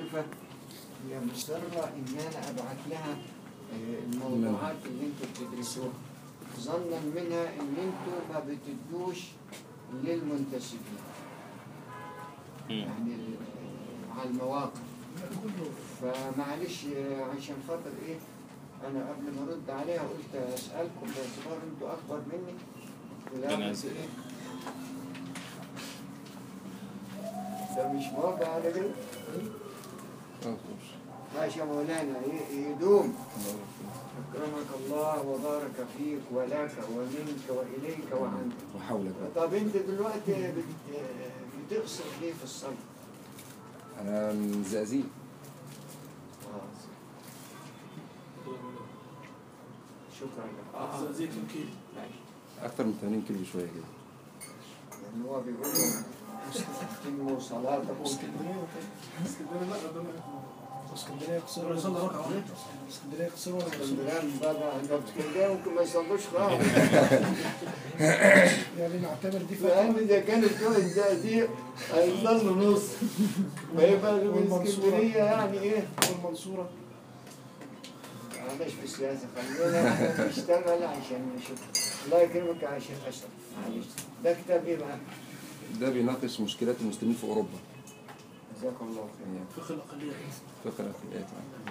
عارفة هي مصرة إن أنا أبعت لها آه، الموضوعات اللي أنتوا بتدرسوها ظنا منها إن أنتوا ما بتدوش للمنتسبين يعني ال- على المواقع فمعلش آه، عشان خاطر إيه أنا قبل ما أرد عليها قلت أسألكم باعتبار أنتوا أكبر مني ولا أنا قلت إيه ده مش موافق على كده؟ ماشي يا مولانا ي- يدوم أكرمك الله وبارك فيك ولك ومنك وإليك وعنك وحولك بقى طب أنت دلوقتي بت- بتقصر ليه في الصلاة؟ انا من زقازيق آه. شكرا لك آه. زيت كيلو ماشي اكتر من 80 كيلو شويه كده لأن هو بيقول تتموا صلاتكم اسكندريه اسكندريه لا ده اسكندريه قصيره ولا يصلي ركعه واحده اسكندريه قصيره ولا يصلي اسكندريه بقى عندهم اسكندريه ممكن ما يصلوش خالص يعني نعتبر دي فاهم فتوى إذا كانت جوه الزقازيق هيضلوا نص ويبقى اسكندريه يعني إيه والمنصوره معلش في السياسة خلينا نشتغل عشان نشوف الله يكرمك يا شيخ أشرف معلش ده كتاب إيه بقى؟ ده بيناقش مشكلات المسلمين في اوروبا جزاك الله خير يعني فقه الاقليه فقه الاخلاقيات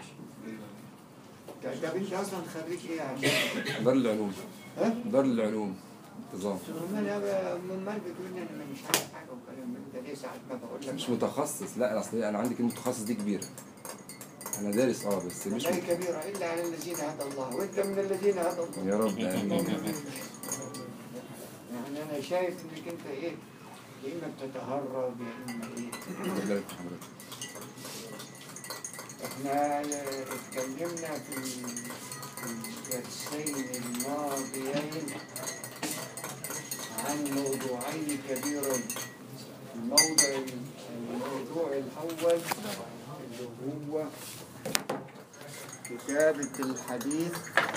طب أنت أصلا خريج إيه يا شيخ؟ دار العلوم ها؟ دار العلوم انتظام أمال أنا أمال بتقول لي أنا مش عارف حاجة وكلام من ده ليه ساعات ما بقول لك مش متخصص لا اصل انا عندي كلمه متخصص دي كبيره انا دارس اه بس مش لا كبيرة إلا على الذين هدى الله وأنت من الذين هدى الله يا رب امين يعني أنا شايف إنك أنت إيه يا إما بتتهرب يا إما إيه الله يبارك في حضرتك احنا اتكلمنا في الدرسين الماضيين عن موضوعين كبيرين الموضوع الموضوع الأول اللي هو كتابة الحديث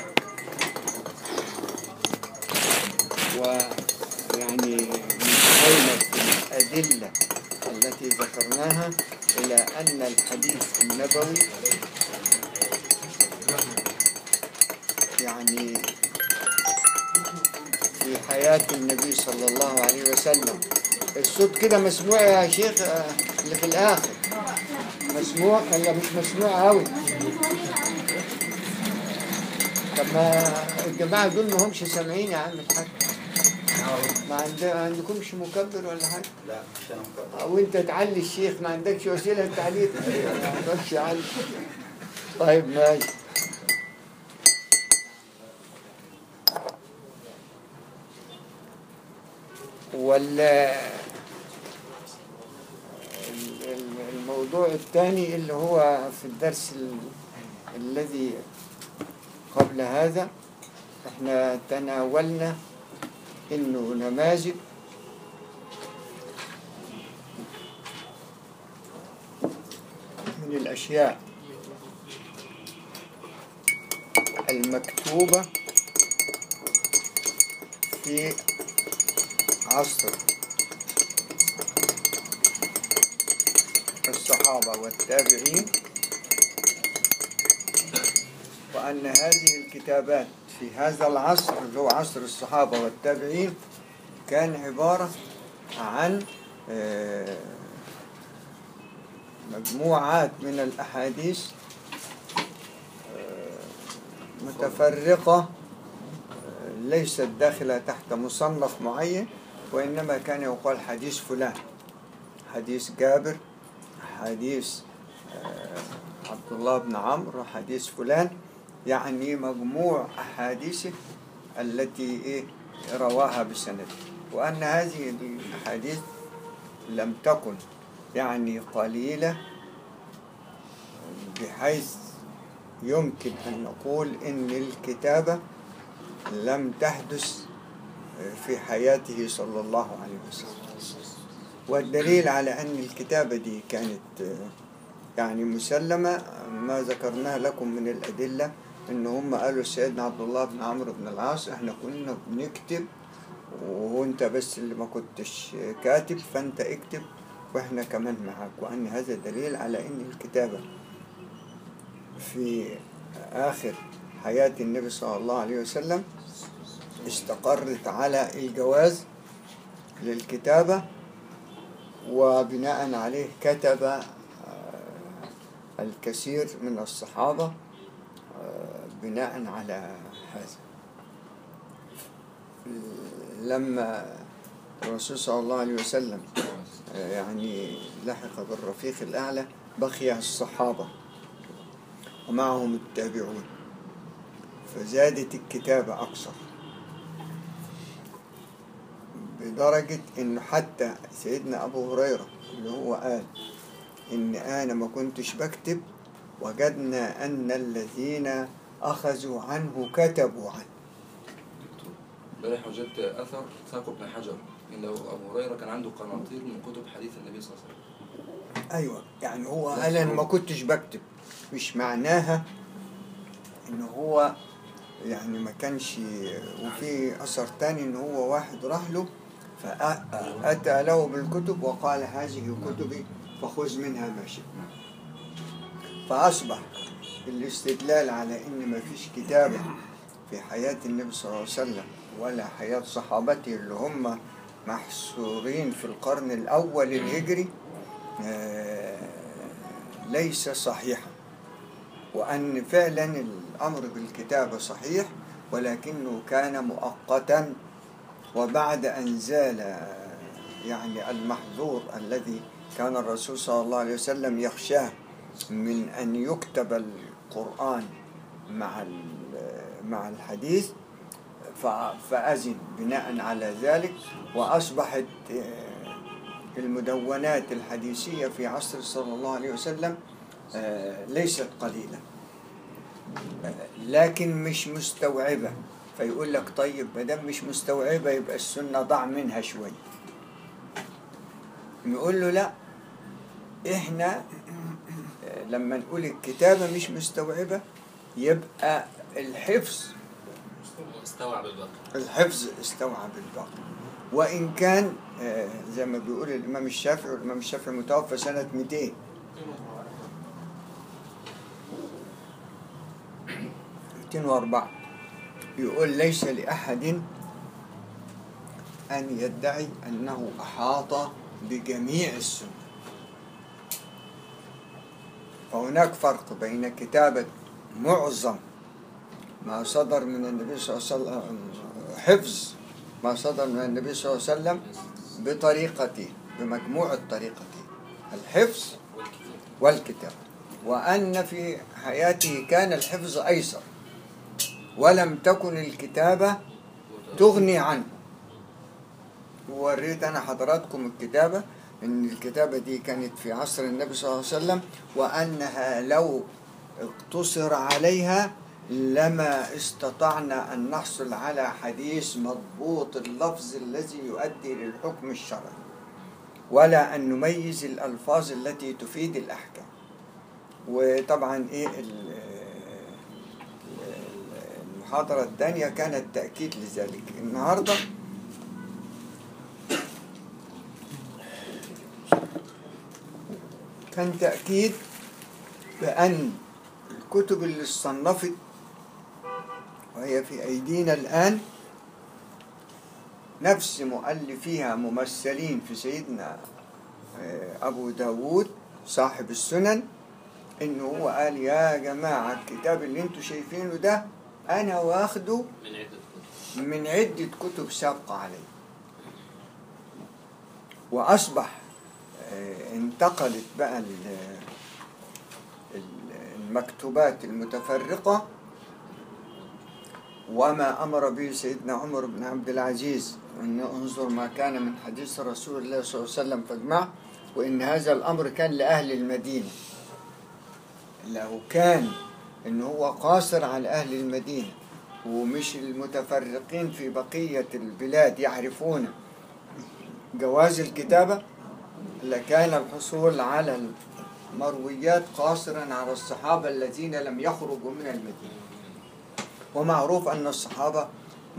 ويعني محاولة الأدلة التي ذكرناها إلى أن الحديث النبوي يعني في حياة النبي صلى الله عليه وسلم الصوت كده مسموع يا شيخ آه، اللي في الآخر مسموع ولا مش مسموع أوي طب ما الجماعة دول ما همش سامعين يا عم الحاج ما عند- ما عندكمش مكبر ولا حاجة لا مش انا مكبر او انت تعلي الشيخ ما عندكش وسيله تعليق ما عندكش علي طيب ماشي ولا ال- ال- الموضوع الثاني اللي هو في الدرس ال- الذي قبل هذا احنا تناولنا انه نماذج من الأشياء المكتوبة في عصر الصحابة والتابعين وأن هذه الكتابات في هذا العصر اللي هو عصر الصحابة والتابعين كان عبارة عن آه، مجموعات من الأحاديث آه، متفرقة آه، ليست داخلة تحت مصنف معين وإنما كان يقال حديث فلان حديث جابر حديث آه، عبد الله بن عمرو حديث فلان يعني مجموع أحاديثه التي إيه رواها بسند وأن هذه الأحاديث لم تكن يعني قليلة بحيث يمكن أن نقول إن الكتابة لم تحدث في حياته صلى الله عليه وسلم والدليل على أن الكتابة دي كانت يعني مسلمة ما ذكرناه لكم من الأدلة إن هم قالوا سيدنا عبد الله بن عمرو بن العاص إحنا كنا بنكتب وانت بس اللي ما كنتش كاتب فانت اكتب واحنا كمان معاك وأن هذا دليل على أن الكتابة في آخر حياة النبي صلى الله عليه وسلم استقرت على الجواز للكتابة وبناء عليه كتب آه، الكثير من الصحابة آه، بناء على هذا لما الرسول صلى الله عليه وسلم آه، يعني لحق بالرفيق الأعلى بقي الصحابة ومعهم التابعون فزادت الكتابة أكثر بدرجة إنه حتى سيدنا أبو هريرة اللي هو قال إن أنا ما كنتش بكتب وجدنا أن الذين أخذوا عنه كتبوا عنه امبارح وجدت اثر ساقه ابن حجر ان لو ابو هريره كان عنده قناطير من كتب حديث النبي صلى الله عليه وسلم أيوة يعني هو قال أنا ما كنتش بكتب مش معناها إن هو يعني ما كانش وفي أثر تاني إن هو واحد راح له فأتى له بالكتب وقال هذه كتبي فخذ منها ما شئت فأصبح الاستدلال على إن ما فيش كتابة في حياة النبي صلى الله عليه وسلم ولا حياة صحابته اللي هم محصورين في القرن الأول الهجري آه، ليس صحيحا وأن فعلا الأمر بالكتابة صحيح ولكنه كان مؤقتا وبعد أن زال آه، يعني المحظور الذي كان الرسول صلى الله عليه وسلم يخشاه من أن يكتب القرآن مع ال- مع الحديث فع- فأذن بناء على ذلك وأصبحت آه، المدونات الحديثية في عصر صلى الله عليه وسلم آه، ليست قليلة آه، لكن مش مستوعبة فيقول لك طيب ما دام مش مستوعبة يبقى السنة ضع منها شوية نقول له لا احنا آه، لما نقول الكتابة مش مستوعبة يبقى الحفظ استوعب الباقي الحفظ استوعب الباقي وإن كان آه، زي ما بيقول الإمام الشافعي والإمام الشافعي متوفى سنة 200 204 يقول ليس لأحد أن يدعي أنه أحاط بجميع السنة فهناك فرق بين كتابة معظم ما صدر من النبي صلى الله عليه وسلم حفظ ما صدر من النبي صلى الله عليه وسلم بطريقته بمجموع طريقته الحفظ والكتاب والكتاب وأن في حياته كان الحفظ أيسر ولم تكن الكتابة تغني عنه ووريت أنا حضراتكم الكتابة إن الكتابة دي كانت في عصر النبي صلى الله عليه وسلم وأنها لو اقتصر عليها لما استطعنا أن نحصل على حديث مضبوط اللفظ الذي يؤدي للحكم الشرعي ولا أن نميز الألفاظ التي تفيد الأحكام وطبعا إيه ال- ال- المحاضرة الثانية كانت تأكيد لذلك النهاردة كان تأكيد بأن الكتب اللي اصنفت وهي في أيدينا الآن نفس مؤلفيها ممثلين في سيدنا آه، أبو داود صاحب السنن إنه هو قال يا جماعة الكتاب اللي انتوا شايفينه ده أنا واخده من عدة كتب من عدة كتب سابقة علي وأصبح آه، انتقلت بقى ال- ال- المكتوبات المتفرقة وما أمر به سيدنا عمر بن عبد العزيز أن انظر ما كان من حديث رسول الله صلى الله عليه وسلم فاجمعه وإن هذا الأمر كان لأهل المدينة لو كان إن هو قاصر على أهل المدينة ومش المتفرقين في بقية البلاد يعرفون جواز الكتابة لكان الحصول على المرويات قاصرا على الصحابة الذين لم يخرجوا من المدينة ومعروف أن الصحابة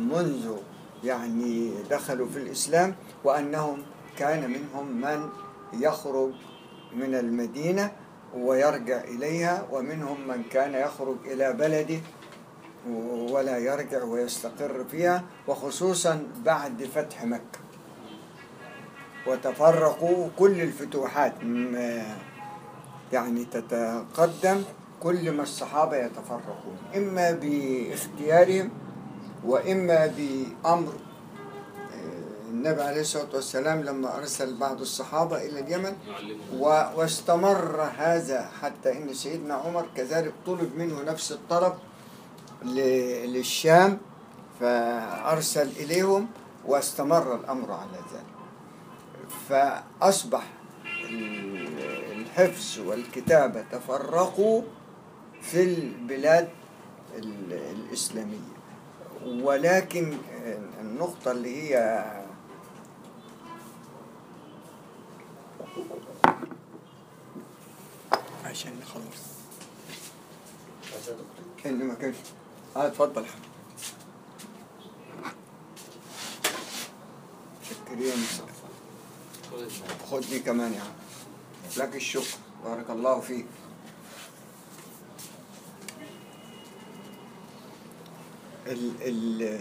منذ يعني دخلوا في الإسلام وأنهم كان منهم من يخرج من المدينة ويرجع إليها ومنهم من كان يخرج إلى بلده ولا يرجع ويستقر فيها وخصوصا بعد فتح مكة وتفرقوا كل الفتوحات م- يعني تتقدم كل ما الصحابة يتفرقون إما باختيارهم وإما بأمر آه، النبي عليه الصلاة والسلام لما أرسل بعض الصحابة إلى اليمن يعلمهم و- واستمر هذا حتى ان سيدنا عمر كذلك طلب منه نفس الطلب ل- للشام فارسل اليهم واستمر الامر على ذلك فاصبح ال- الحفظ والكتابه تفرقوا في البلاد ال- الاسلاميه ولكن النقطه اللي هي عشان نخلص اللي ما كانش اه اتفضل حبيبي شكرين خد دي كمان يا عم لك الشكر بارك الله فيك ال ال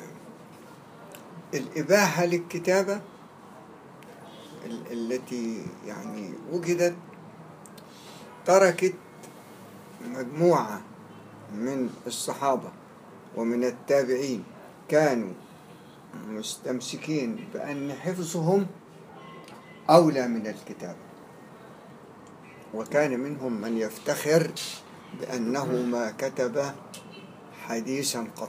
الإباحة للكتابة ال- التي يعني وجدت تركت مجموعة من الصحابة ومن التابعين كانوا مستمسكين بأن حفظهم أولى من الكتابة وكان منهم من يفتخر بأنه ما كتب حديثا قط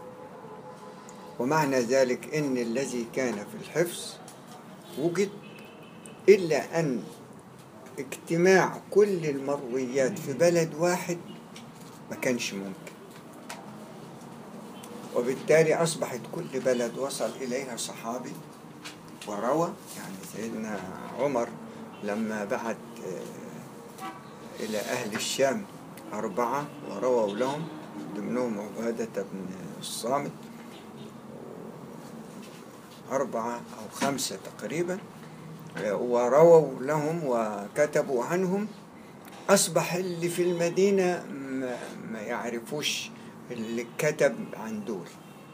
ومعنى ذلك إن الذي كان في الحفظ وجد إلا أن اجتماع كل المرويات في بلد واحد ما كانش ممكن وبالتالي أصبحت كل بلد وصل إليها صحابي وروى يعني سيدنا عمر لما بعت آه، إلى أهل الشام أربعة ورووا لهم ضمنهم عبادة بن الصامت أربعة أو خمسة تقريبا ورووا لهم وكتبوا عنهم أصبح اللي في المدينة ما, ما يعرفوش اللي كتب عن دول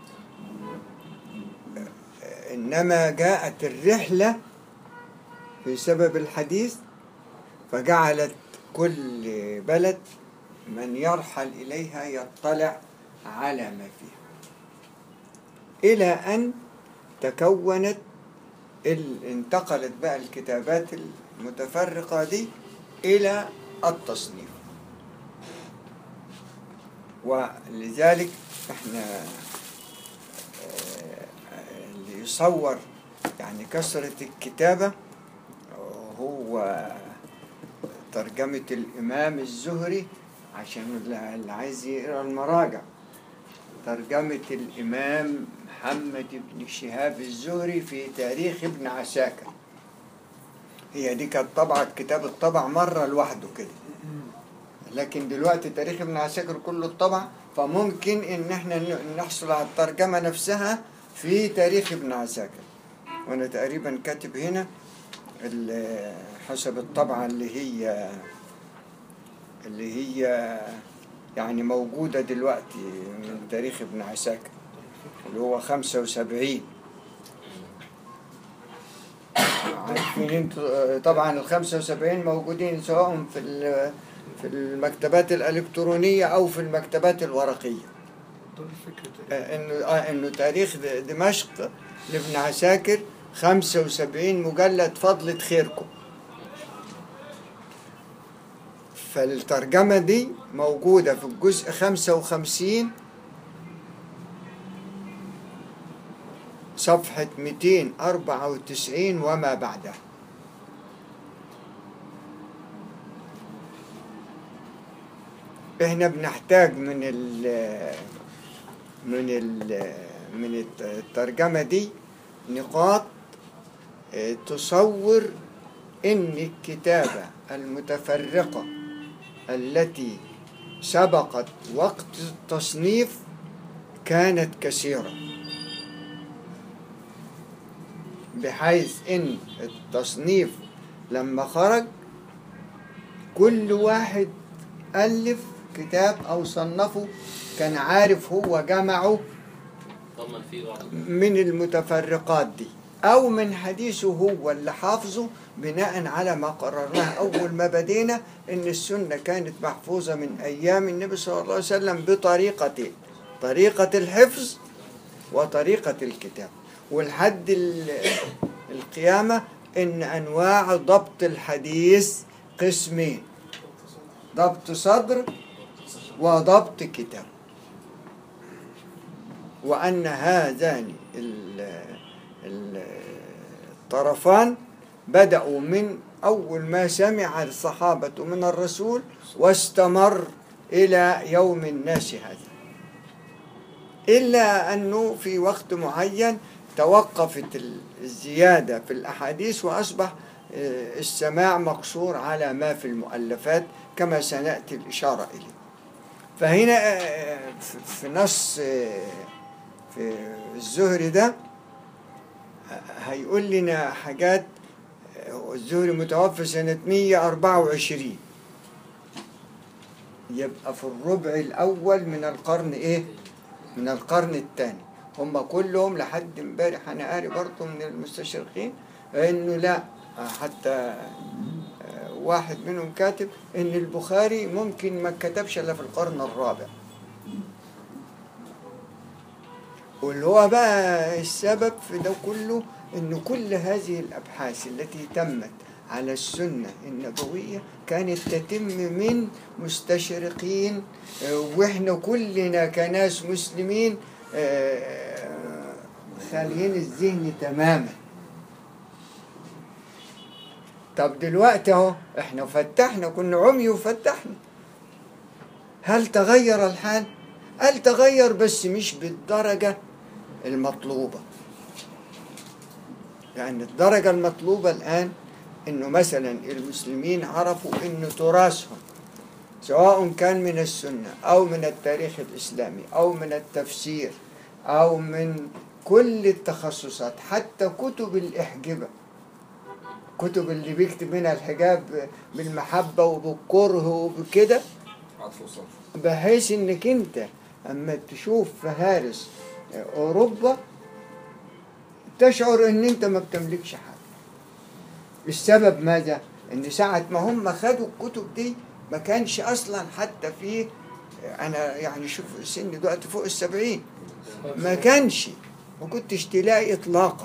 إنما جاءت الرحلة بسبب الحديث فجعلت كل بلد من يرحل إليها يطلع على ما فيها إلى أن تكونت ال- انتقلت بقى الكتابات المتفرقة دي إلى التصنيف ولذلك احنا آه، اللي يصور يعني كثرة الكتابة هو ترجمة الإمام الزهري عشان اللي اللي عايز يقرأ المراجع ترجمة الإمام محمد بن شهاب الزهري في تاريخ ابن عساكر هي دي كانت طبعة كتاب الطبع مرة لوحده كده لكن دلوقتي تاريخ ابن عساكر كله الطبع فممكن ان احنا ن- نحصل على الترجمة نفسها في تاريخ ابن عساكر وانا تقريبا كاتب هنا ال- حسب الطبعة اللي هي اللي هي يعني موجودة دلوقتي من تاريخ ابن عساكر اللي هو خمسة وسبعين عارفين انتوا طبعا ال 75 موجودين سواء في ال- في المكتبات الإلكترونية أو في المكتبات الورقية دول فكرة آه، انه آه انه تاريخ د- دمشق لابن عساكر 75 مجلد فضلة خيركم فالترجمة دي موجودة في الجزء 55 صفحة 294 وما بعدها احنا بنحتاج من ال من ال من الت- الترجمة دي نقاط آه، تصور ان الكتابة المتفرقة التي سبقت وقت التصنيف كانت كثيرة بحيث ان التصنيف لما خرج كل واحد ألف كتاب أو صنفه كان عارف هو جمعه ضمن فيه بعض من المتفرقات دي أو من حديثه هو اللي حافظه بناء على ما قررناه أول ما بدينا إن السنة كانت محفوظة من أيام النبي صلى الله عليه وسلم بطريقتين طريقة الحفظ وطريقة الكتاب ولحد ال- القيامة إن أنواع ضبط الحديث قسمين ضبط صدر وضبط كتاب وأن هذان ال- ال- الطرفان بدأوا من أول ما سمع الصحابة من الرسول واستمر إلى يوم الناس هذا إلا أنه في وقت معين توقفت ال- الزيادة في الأحاديث وأصبح آه، السماع مقصور على ما في المؤلفات كما سنأتي الإشارة إليه فهنا آه، في- في نص آه، في الزهري ده هيقول لنا حاجات الزهري متوفى سنة 124 يبقى في الربع الأول من القرن إيه؟ من القرن الثاني هم كلهم لحد امبارح أنا قاري برضه من المستشرقين إنه لا حتى واحد منهم كاتب إن البخاري ممكن ما كتبش إلا في القرن الرابع واللي هو بقى السبب في ده كله ان كل هذه الابحاث التي تمت على السنه النبويه كانت تتم من مستشرقين آه، واحنا كلنا كناس مسلمين آه، خاليين الذهن تماما طب دلوقتي اهو احنا فتحنا كنا عمي وفتحنا هل تغير الحال؟ قال تغير بس مش بالدرجة المطلوبة يعني الدرجة المطلوبة الآن إنه مثلا المسلمين عرفوا إنه تراثهم سواء كان من السنة أو من التاريخ الإسلامي أو من التفسير أو من كل التخصصات حتى كتب الإحجبة كتب اللي بيكتب منها الحجاب بالمحبة وبالكره وبكده عطف وصرف بحيث انك انت اما تشوف فهارس اوروبا تشعر ان انت ما بتملكش حاجه السبب ماذا ان ساعه ما هم خدوا الكتب دي ما كانش اصلا حتى في انا يعني شوف سني دلوقتي فوق السبعين ما كانش ما كنتش تلاقي اطلاقا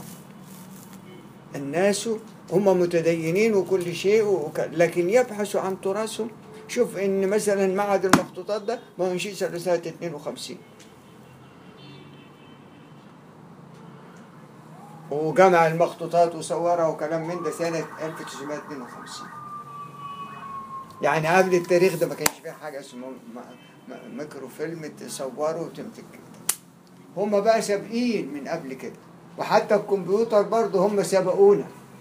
الناس هم متدينين وكل شيء وك... لكن يبحثوا عن تراثهم شوف ان مثلا معهد المخطوطات ده ما انشئ سنه 52 وجمع المخطوطات وصورها وكلام من ده سنه 1952 يعني قبل التاريخ ده ما كانش فيه حاجه اسمه م- م- ميكرو فيلم تصوره وتمسك هم بقى سابقين من قبل كده وحتى الكمبيوتر برضه هم سبقونا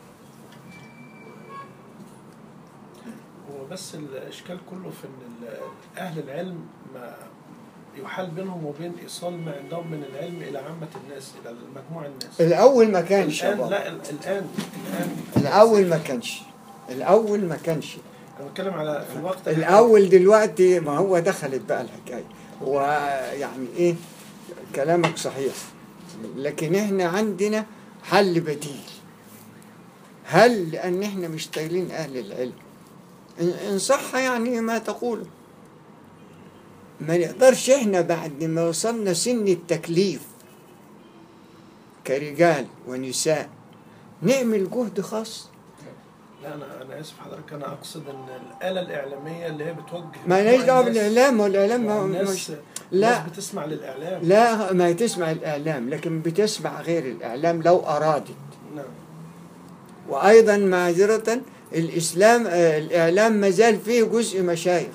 هو بس الاشكال كله في ان ال- اهل العلم ما يحال بينهم وبين ايصال ما عندهم من العلم الى عامه الناس الى مجموع الناس الاول ما كانش يا الان بابا. لا ال- الان الان الاول ما كانش الاول ما كانش انا بتكلم على في الوقت الحالي. الاول دلوقتي ما هو دخلت بقى الحكايه ويعني ايه كلامك صحيح لكن احنا عندنا حل بديل هل لان احنا مش طايلين اهل العلم إن- ان صح يعني ما تقوله ما نقدرش احنا بعد ما وصلنا سن التكليف كرجال ونساء نعمل جهد خاص لا انا انا اسف حضرتك انا اقصد ان الاله الاعلاميه اللي هي بتوجه ما لناش دعوه الناس- بالاعلام والاعلام ما- الناس مش لا لا. بتسمع للاعلام لا ما تسمع الإعلام لكن بتسمع غير الإعلام لو أرادت نعم وأيضا معذرة الإسلام آه، الإعلام ما زال فيه جزء مشايخ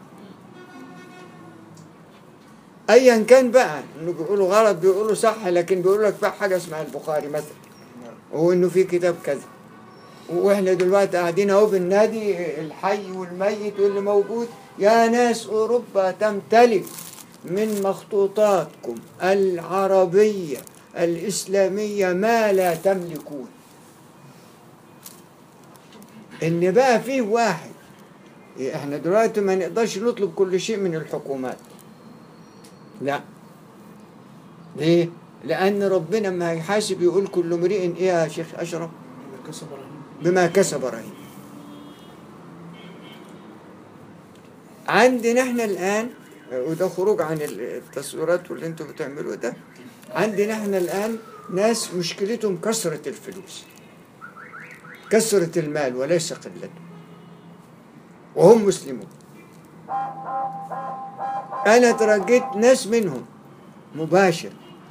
أيا كان بقى إنه بيقولوا غلط بيقولوا صح لكن بيقولوا لك بقى حاجة اسمها البخاري مثلا وإنه في كتاب كذا واحنا دلوقتي قاعدين اهو بالنادي الحي والميت واللي موجود يا ناس اوروبا تمتلك من مخطوطاتكم العربيه الاسلاميه ما لا تملكون ان بقى فيه واحد احنا دلوقتي ما نقدرش نطلب كل شيء من الحكومات لا ليه لان ربنا ما هيحاسب يقول كل امرئ ايه يا شيخ اشرف كسب رهين بما كسب رهين عندنا احنا الان وده خروج عن التصويرات واللي انتوا بتعملوه ده عندنا احنا الان ناس مشكلتهم كثرة الفلوس كثرة المال وليس قلته وهم مسلمون انا ترجيت ناس منهم مباشر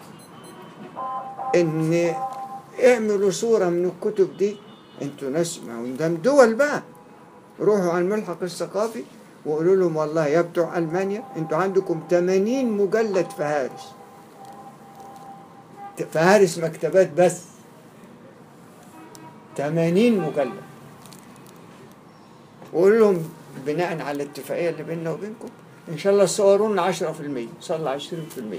ان اعملوا صورة من الكتب دي انتوا ناس ما هم ده دول بقى روحوا على الملحق الثقافي وقولوا لهم والله يا بتوع المانيا انتوا عندكم 80 مجلد فهارس فهارس مكتبات بس 80 مجلد وقول لهم بناء على الاتفاقيه اللي بيننا وبينكم ان شاء الله صوروا لنا 10% صلى 20%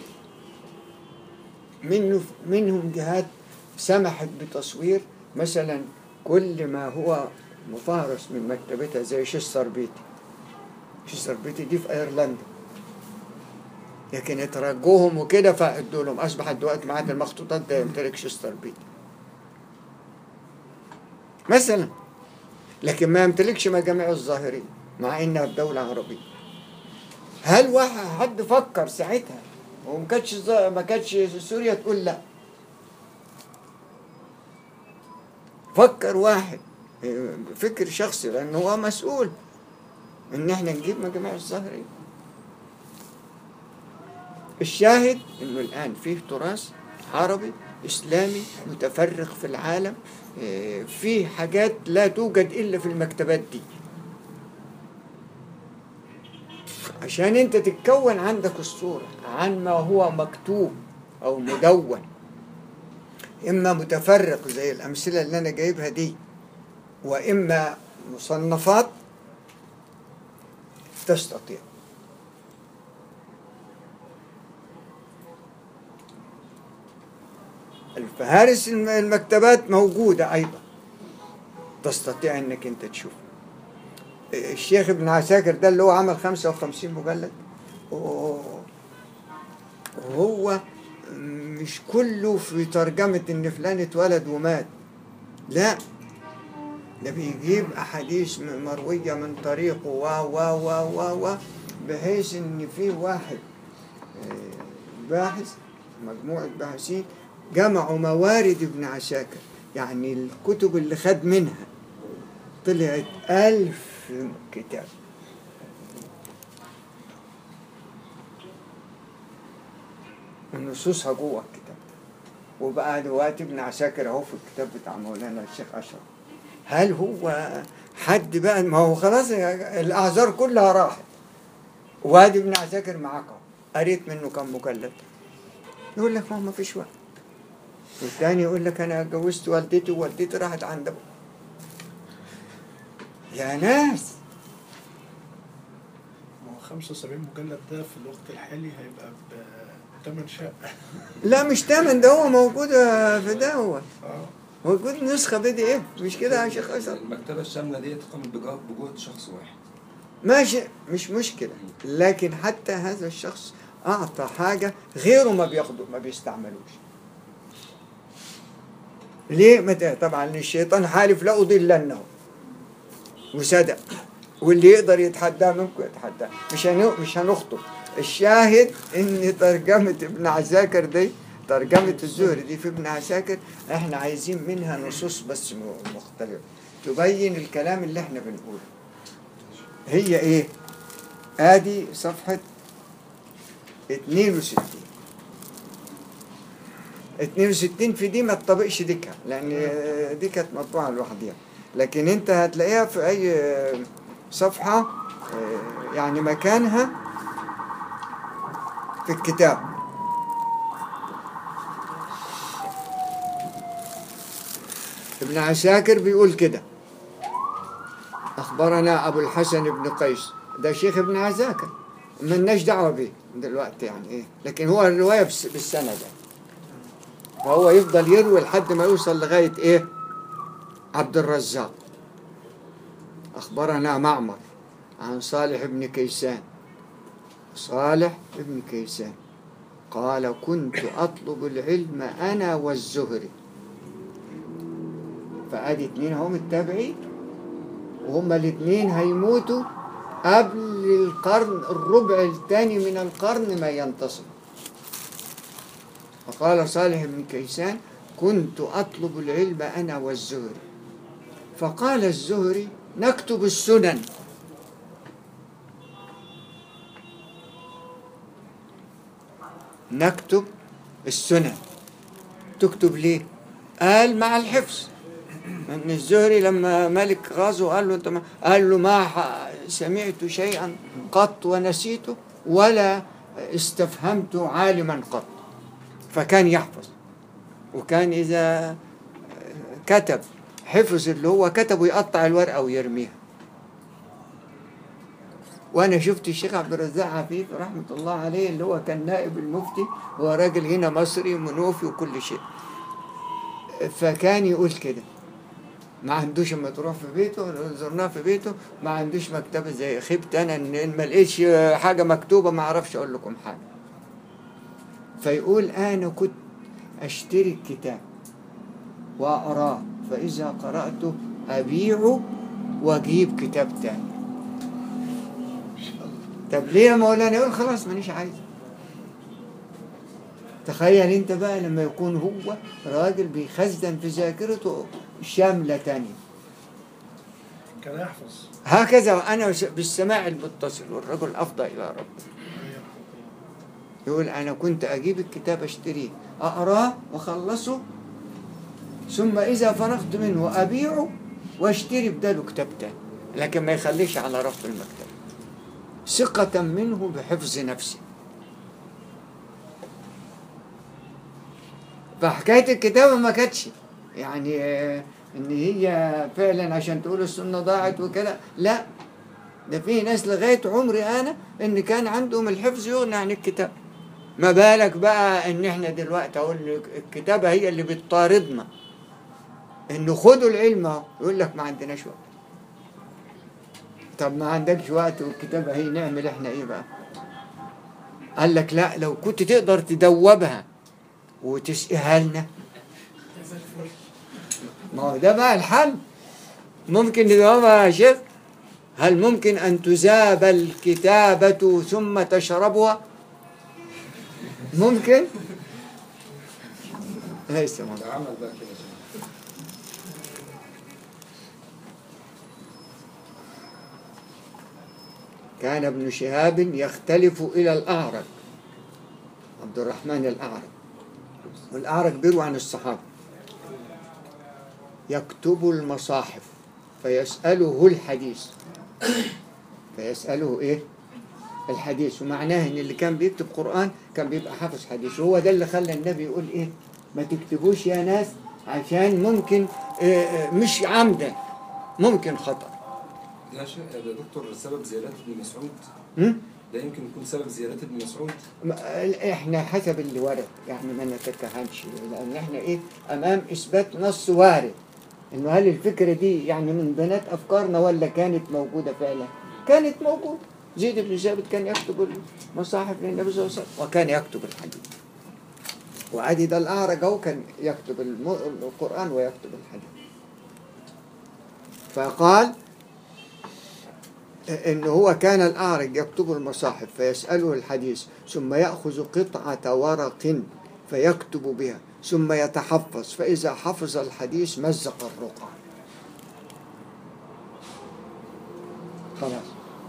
منه منهم جهات سمحت بتصوير مثلا كل ما هو مفهرس من مكتبتها زي شستر بيتي شستر بيتي دي في ايرلندا لكن اترجوهم وكده فادوا لهم اصبحت دلوقتي معاد المخطوطات ده يمتلك شستر بيتي مثلا لكن ما يمتلكش مجامع الظاهرين مع انها في دولة عربية هل واحد حد فكر ساعتها وما كانتش ما كانتش سوريا تقول لا فكر واحد فكر شخصي لانه هو مسؤول ان احنا نجيب مجامع الظاهرين الشاهد انه الان فيه تراث عربي اسلامي متفرغ في العالم اه، فيه حاجات لا توجد الا في المكتبات دي عشان انت تتكون عندك الصورة عن ما هو مكتوب او مدون اما متفرق زي الامثلة اللي انا جايبها دي واما مصنفات تستطيع الفهارس الم- المكتبات موجودة أيضا تستطيع أنك أنت تشوف الشيخ ابن عساكر ده اللي هو عمل 55 مجلد و- وهو مش كله في ترجمة إن فلان اتولد ومات لا ده بيجيب أحاديث م- مروية من طريقه و و و و و بحيث إن في واحد آه، باحث مجموعة باحثين جمعوا موارد ابن عساكر يعني الكتب اللي خد منها طلعت ألف كتاب ونصوصها جوه الكتاب وبقى دلوقتي ابن عساكر اهو في الكتاب بتاع مولانا الشيخ اشرف هل هو حد بقى ما هو خلاص الاعذار كلها راحت وادي ابن عساكر معاك اهو قريت منه كم مجلد يقول لك ما هو ما فيش وقت والتاني يقول لك انا اتجوزت والدتي ووالدتي راحت عند ابوها يا ناس ما هو 75 مجلد ده في الوقت الحالي هيبقى بثمن شقة لا مش تمن ده هو موجود في ده هو اه موجود نسخة بي دي اف مش كده يا شيخ اشرف المكتبة الشاملة ديت قامت بجهد بجهد شخص واحد ماشي مش مشكلة لكن حتى هذا الشخص أعطى حاجة غيره ما بياخده ما بيستعملوش ليه متى طبعا الشيطان حالف لا أضلنه وصدق واللي يقدر يتحداه منكم يتحداه مش هن... مش هنخطب الشاهد ان ترجمة ابن عساكر دي ترجمة الزهري دي في ابن عساكر احنا عايزين منها نصوص بس م- مختلفة تبين الكلام اللي احنا بنقوله هي ايه ادي صفحة 62 62 في دي ما تطبقش ديكها لان دي كانت مطبوعة لوحديها لكن انت هتلاقيها في اي صفحة آه، يعني مكانها في الكتاب ابن عساكر بيقول كده أخبرنا أبو الحسن بن قيس ده شيخ ابن عساكر ملناش دعوة بيه دلوقتي يعني إيه لكن هو الرواية بس- بالسند يعني فهو يفضل يروي لحد ما يوصل لغاية إيه عبد الرزاق أخبرنا معمر عن صالح بن كيسان صالح بن كيسان قال كنت أطلب العلم أنا والزهري فأدي اتنين هم التابعين وهما الاتنين هيموتوا قبل القرن الربع الثاني من القرن ما ينتصر فقال صالح بن كيسان كنت أطلب العلم أنا والزهري فقال الزهري نكتب السنن نكتب السنن تكتب ليه قال مع الحفظ ان الزهري لما ملك غزو قال له انت ما قال له ما ح- سمعت شيئا قط ونسيته ولا استفهمت عالما قط فكان يحفظ وكان اذا كتب حفظ اللي هو كتبه يقطع الورقه ويرميها وانا شفت الشيخ عبد الرزاق عفيف رحمه الله عليه اللي هو كان نائب المفتي هو راجل هنا مصري منوفي وكل شيء فكان يقول كده ما عندوش اما تروح في بيته زرناه في بيته ما عندوش مكتبه زي خبت انا ان إن ما لقيتش حاجه مكتوبه ما اعرفش اقول لكم حاجه فيقول انا كنت اشتري الكتاب واقراه فاذا قراته ابيعه واجيب كتاب تاني طب ليه يا مولانا يقول خلاص مانيش عايز تخيل انت بقى لما يكون هو راجل بيخزن في ذاكرته شاملة تانية كان يحفظ هكذا أنا وس- بالسماع المتصل والرجل أفضى إلى ربه يقول أنا كنت أجيب الكتاب أشتريه أقراه وأخلصه ثم إذا فرغت منه أبيعه وأشتري بداله كتاب تاني لكن ما يخليش على رف المكتبة ثقة منه بحفظ نفسه فحكاية الكتابة ما كانتش يعني آه، إن هي فعلا عشان تقول السنة ضاعت وكده لا ده في ناس لغاية عمري أنا إن كان عندهم الحفظ يغني عن الكتاب ما بالك بقى إن إحنا دلوقتي أقول لك الكتابة هي اللي بتطاردنا إنه خدوا العلم أهو يقول لك ما عندناش وقت طب ما عندكش وقت والكتابة هي نعمل إحنا إيه بقى قال لك لا لو كنت تقدر تدوبها وتسقيها لنا ما هو ده بقى الحل ممكن ندوبها يا شيخ هل ممكن أن تذاب الكتابة ثم تشربها ممكن ليس ممكن تعمل بقى كده يا شيخ. كان ابن شهاب يختلف إلى الأعرج عبد الرحمن الأعرج والأعرج بيروي عن الصحابة يكتب المصاحف فيسأله الحديث فيسأله إيه الحديث ومعناه إن اللي كان بيكتب قرآن كان بيبقى حافظ حديث وهو ده اللي خلى النبي يقول إيه ما تكتبوش يا ناس عشان ممكن آه، آه، مش عمدا ممكن خطأ يا شيخ يا دكتور سبب زيارات ابن مسعود هم؟ ده يمكن يكون سبب زيارات ابن مسعود ما- احنا حسب اللي ورد يعني ما نتكهنش لان احنا ايه امام اثبات نص وارد انه هل الفكره دي يعني من بنات افكارنا ولا كانت موجوده فعلا؟ كانت موجوده زيد بن ثابت كان يكتب المصاحف للنبي صلى الله عليه وسلم وكان يكتب الحديث وعادي ده الاعرج اهو كان يكتب الم- القران ويكتب الحديث فقال إن هو كان الأعرج يكتب المصاحف فيسأله الحديث ثم يأخذ قطعة ورق فيكتب بها ثم يتحفظ فإذا حفظ الحديث مزق الرقعة خلاص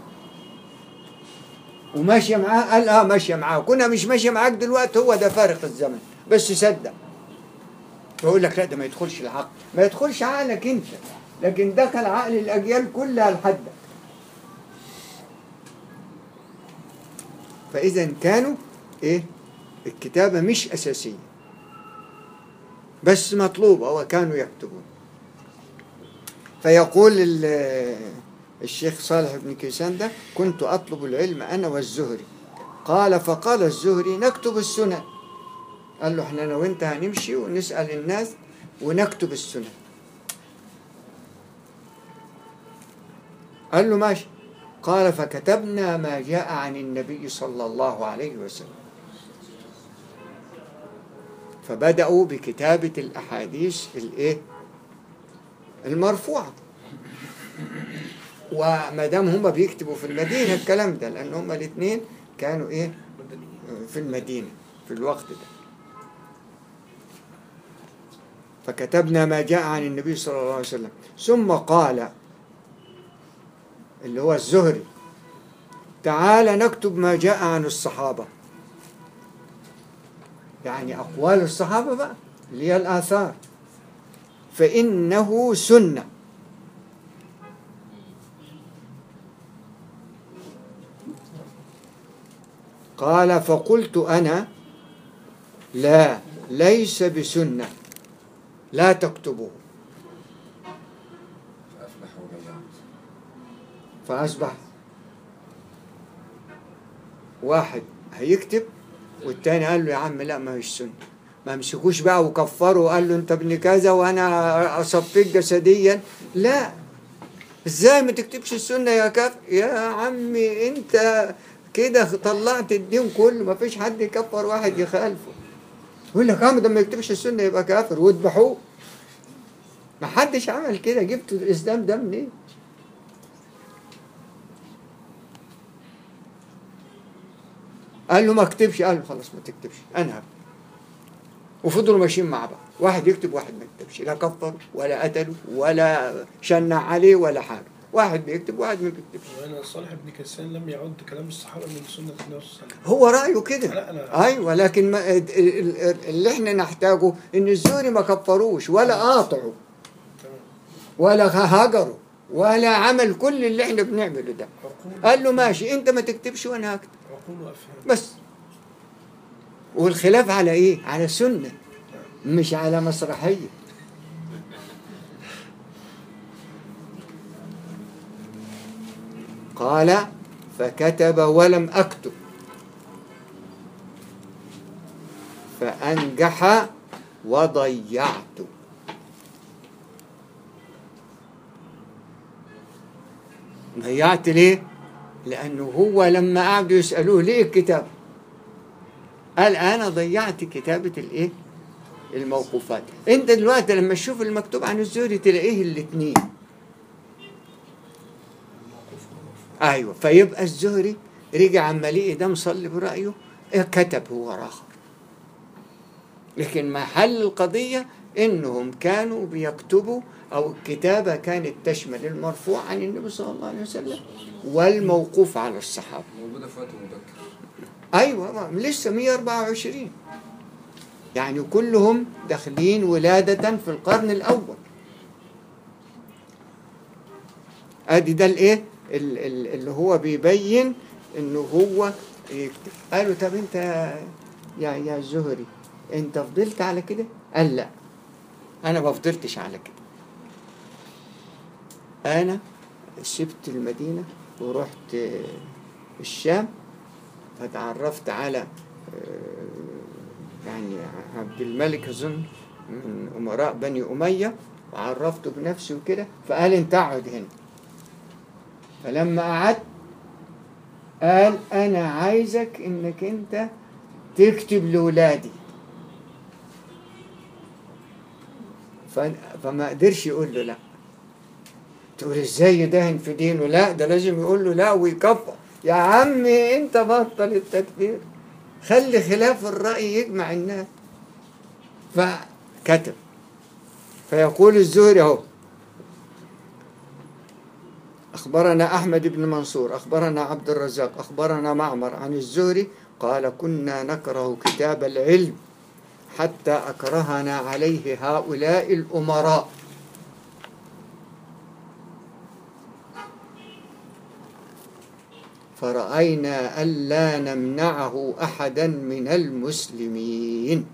وماشية معاه قال اه ماشية معاه كنا مش ماشية معاك دلوقتي هو ده فارق الزمن بس صدق يقول لك لا ده ما يدخلش العقل ما يدخلش عقلك انت لكن دخل عقل الأجيال كلها لحدك فإذا كانوا إيه الكتابة مش أساسية بس مطلوبة وكانوا يكتبون فيقول ال- الشيخ صالح بن كيسان ده كنت أطلب العلم أنا والزهري قال فقال الزهري نكتب السنن قال له احنا انا وانت هنمشي ونسأل الناس ونكتب السنن قال له ماشي قال فكتبنا ما جاء عن النبي صلى الله عليه وسلم فبدأوا بكتابة الأحاديث الإيه؟ المرفوعة وما دام هم بيكتبوا في المدينة الكلام ده لأن هم الاثنين كانوا إيه؟ في المدينة في الوقت ده فكتبنا ما جاء عن النبي صلى الله عليه وسلم ثم قال اللي هو الزهري تعال نكتب ما جاء عن الصحابة يعني أقوال الصحابة بقى اللي هي الآثار فإنه سنة قال فقلت أنا لا ليس بسنة لا تكتبوه فأفلح وبيعت فأصبح واحد هيكتب والتاني قال له يا عم لا ما هيش سنة ما مسكوش بقى وكفروا وقال له انت ابن كذا وانا اصفيك جسديا لا ازاي ما تكتبش السنة يا كف يا عمي انت كده طلعت الدين كله ما فيش حد يكفر واحد يخالفه يقول لك اه ده ما يكتبش السنة يبقى كافر واذبحوه ما حدش عمل كده جبت الاسلام ده منين قال له ما اكتبش قال له خلاص ما تكتبش انا هكتب وفضلوا ماشيين مع بعض واحد يكتب واحد ما يكتبش لا كفر ولا قتله ولا شنع عليه ولا حاجه واحد بيكتب واحد ما بيكتبش وأنا صالح بن كيسان لم يعد كلام الصحابة من سنة النبي صلى الله عليه وسلم هو رايه كده لا أنا ايوه لكن ما ال- ال- اللي احنا نحتاجه ان الزوري ما كفروش ولا قاطعوا تمام ولا هجروا ولا عمل كل اللي احنا بنعمله ده عقول قال له ماشي انت ما تكتبش وانا هكتب عقول وأفهام بس والخلاف على ايه على سنة مش على مسرحية قال فكتب ولم أكتب فأنجح وضيعت ضيعت ليه؟ لأنه هو لما قعدوا يسألوه ليه الكتاب؟ قال أنا ضيعت كتابة الإيه؟ الموقوفات أنت دلوقتي لما تشوف المكتوب عن الزهري تلاقيه الاثنين أيوة فيبقى الزهري رجع عما لقي ده مصلي برأيه إيه كتب هو آخر لكن محل القضية إنهم كانوا بيكتبوا أو الكتابة كانت تشمل المرفوع عن النبي صلى الله عليه وسلم والموقوف على الصحابة موجودة في وقت مبكر ايوه ما- لسه 124 يعني كلهم داخلين ولادة في القرن الأول ادي ده الايه ال- ال- اللي هو بيبين انه هو يكتب قالوا طب انت يا يا زهري انت فضلت على كده قال لا انا ما فضلتش على كده انا سبت المدينة ورحت آه، الشام فتعرفت على آه، يعني عبد الملك أظن من أمراء بني أمية وعرفته بنفسي وكده فقال أنت اقعد هنا فلما قعدت قال أنا عايزك إنك أنت تكتب لولادي ف- فما قدرش يقول له لا تقول ازاي يدهن في دينه لا ده لازم يقول له لا ويكفر يا عمي انت بطل التكفير خلي خلاف الرأي يجمع الناس فكتب فيقول الزهري اهو أخبرنا أحمد بن منصور أخبرنا عبد الرزاق أخبرنا معمر عن الزهري قال كنا نكره كتاب العلم حتى أكرهنا عليه هؤلاء الأمراء فرأينا ألا نمنعه أحدا من المسلمين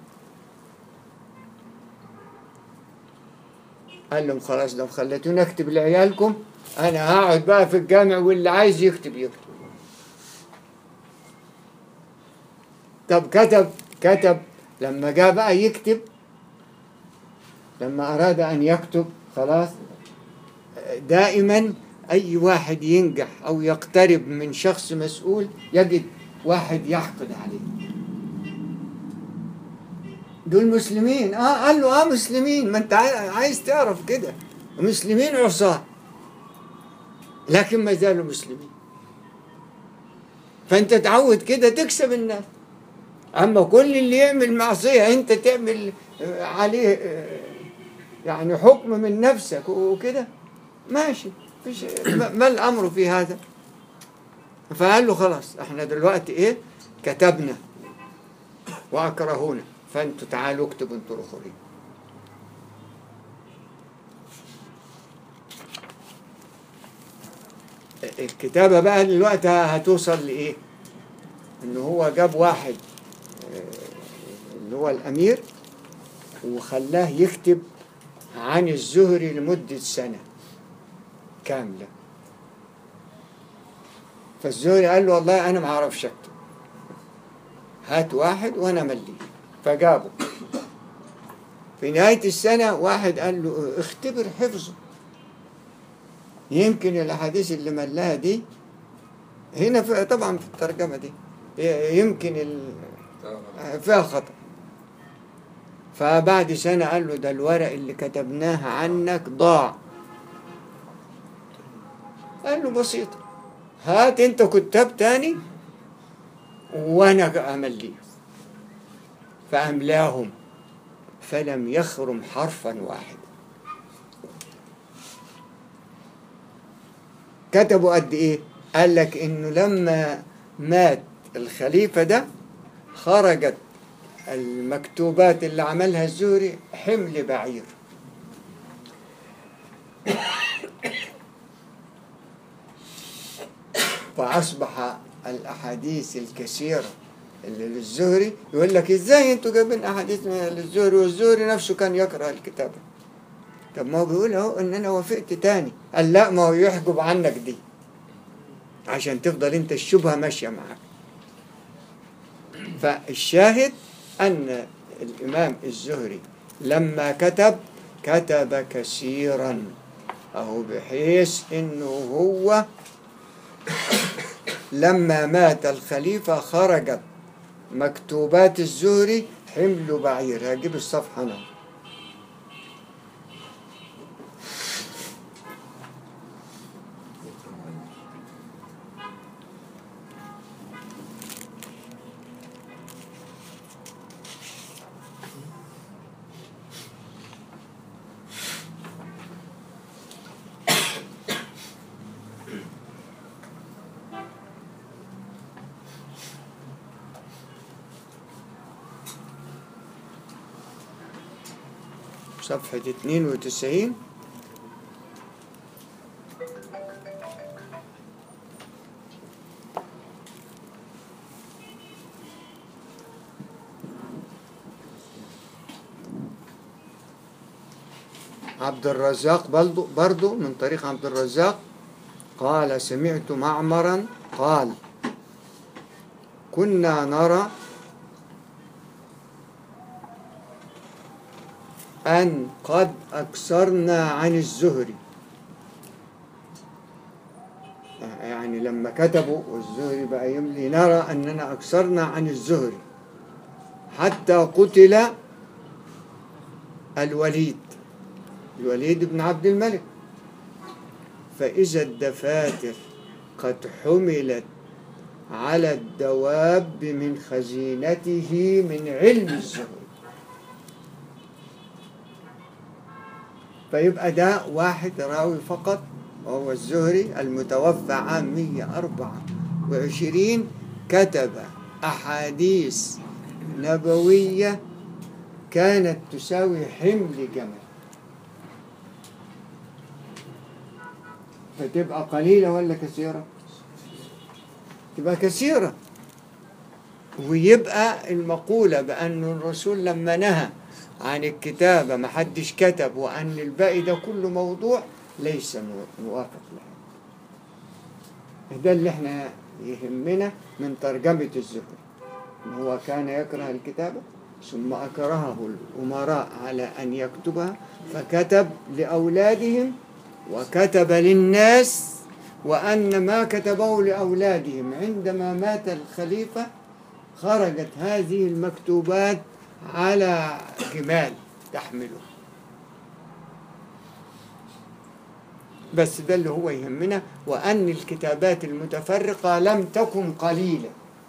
قال لهم خلاص لو خليتوني أكتب لعيالكم أنا هقعد بقى في الجامع واللي عايز يكتب يكتب طب كتب كتب لما جاء بقى يكتب لما أراد أن يكتب خلاص دائما أي واحد ينجح أو يقترب من شخص مسؤول يجد واحد يحقد عليه دول مسلمين اه قال له اه مسلمين ما انت عاي- عايز تعرف كده مسلمين عصاة لكن ما زالوا مسلمين فانت تعود كده تكسب الناس اما كل اللي يعمل معصية انت تعمل آه، عليه آه، يعني حكم من نفسك وكده ماشي فيش ما ما الامر في هذا فقال له خلاص احنا دلوقتي ايه كتبنا واكرهونا فانتوا تعالوا اكتبوا انتوا الاخرين الكتابة بقى دلوقتي هتوصل لإيه؟ إن هو جاب واحد آه، اللي هو الأمير وخلاه يكتب عن الزهري لمدة سنة كاملة فالزهري قال له والله أنا ما أعرفش أكتب هات واحد وأنا مليه فجابه في نهاية السنة واحد قال له اختبر حفظه يمكن الأحاديث اللي ملاها دي هنا في طبعا في الترجمة دي يمكن ال- فيها خطأ فبعد سنة قال له ده الورق اللي كتبناه عنك ضاع قال له بسيطة هات انت كتاب تاني وانا امليه فاملاهم فلم يخرم حرفا واحدا كتبوا قد ايه قال لك انه لما مات الخليفة ده خرجت المكتوبات اللي عملها الزهري حمل بعير فأصبح الأحاديث الكثيرة اللي للزهري يقول لك ازاي انتوا جايبين احاديث من للزهري والزهري نفسه كان يقرا الكتاب طب ما هو بيقول اهو ان انا وافقت تاني قال لا ما هو يحجب عنك دي عشان تفضل انت الشبهه ماشيه معاك فالشاهد ان الامام الزهري لما كتب كتب كثيرا أهو بحيث انه هو لما مات الخليفة خرجت مكتوبات الزهري حمل بعير هجيب الصفحة أنا صفحة 92 عبد الرزاق برضو, برضو من طريق عبد الرزاق قال سمعت معمرا قال كنا نرى أن قد أكثرنا عن الزهري يعني لما كتبوا والزهري بقى يملي نرى أننا أكثرنا عن الزهري حتى قتل الوليد الوليد بن عبد الملك فإذا الدفاتر قد حملت على الدواب من خزينته من علم الزهري فيبقى ده واحد راوي فقط وهو الزهري المتوفى عام 124 كتب أحاديث نبوية كانت تساوي حمل جمل فتبقى قليلة ولا كثيرة؟ تبقى كثيرة ويبقى المقولة بأن الرسول لما نهى عن الكتابة ما حدش كتب وأن الباقي ده كله موضوع ليس موافق له ده اللي احنا يهمنا من ترجمة الزهري هو كان يكره الكتابة ثم أكرهه الأمراء على أن يكتبها فكتب لأولادهم وكتب للناس وأن ما كتبه لأولادهم عندما مات الخليفة خرجت هذه المكتوبات على جمال تحمله بس ده اللي هو يهمنا وأن الكتابات المتفرقة لم تكن قليلة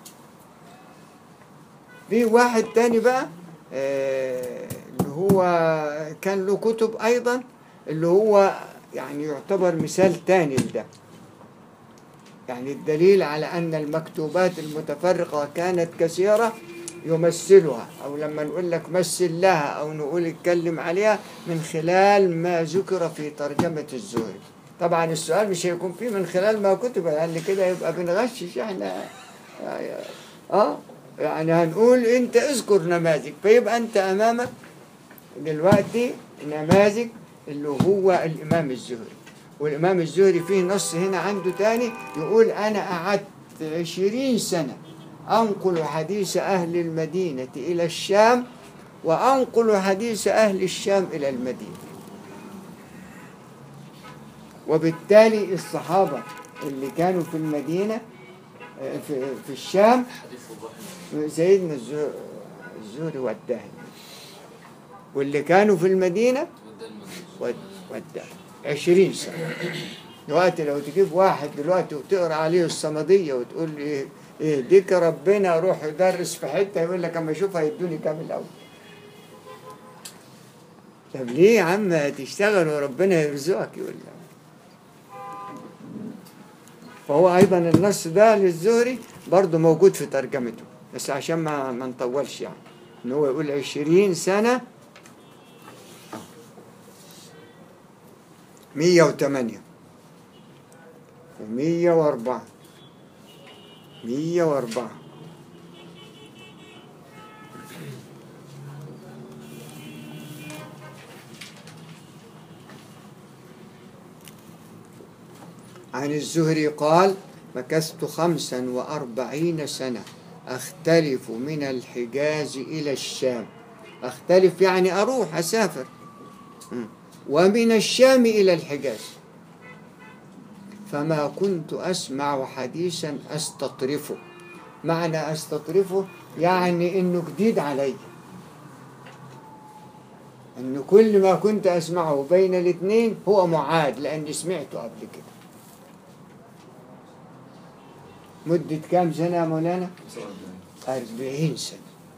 في واحد تاني بقى آه، اللي هو كان له كتب أيضا اللي هو يعني يعتبر مثال تاني لده يعني الدليل على أن المكتوبات المتفرقة كانت كثيرة يمثلها أو لما نقول لك مثل لها أو نقول اتكلم عليها من خلال ما ذكر في ترجمة الزهري طبعا السؤال مش هيكون فيه من خلال ما كتب لأن كده يبقى بنغشش احنا اه يعني هنقول انت اذكر نماذج فيبقى انت امامك دلوقتي نماذج اللي هو الامام الزهري والامام الزهري فيه نص هنا عنده تاني يقول انا قعدت عشرين سنة انقل حديث اهل المدينة الى الشام وانقل حديث اهل الشام الى المدينة وبالتالي الصحابة اللي كانوا في المدينة آه، في, في الشام حديث الرحمة سيدنا الزو- الزهري والدهن واللي كانوا في المدينة ود- والدهن عشرين سنة دلوقتي لو تجيب واحد دلوقتي وتقرا عليه الصمدية وتقول لي يهديك ربنا روح يدرس في حتة يقول لك اما اشوف هيدوني كام الأول طب ليه يا عم تشتغل وربنا يرزقك يقول لك فهو ايضا النص ده للزهري برضه موجود في ترجمته بس عشان ما ما نطولش يعني ان هو يقول عشرين سنة مية وثمانية ومية وأربعة مية وأربعة عن الزهري قال مكثت خمسا وأربعين سنة أختلف من الحجاز إلى الشام أختلف يعني أروح أسافر م. ومن الشام إلى الحجاز فما كنت أسمع حديثا أستطرفه معنى أستطرفه يعني إنه جديد علي إن كل ما كنت أسمعه بين الاثنين هو معاد لأني سمعته قبل كده مدة كام سنة يا مولانا؟ أربعين سنة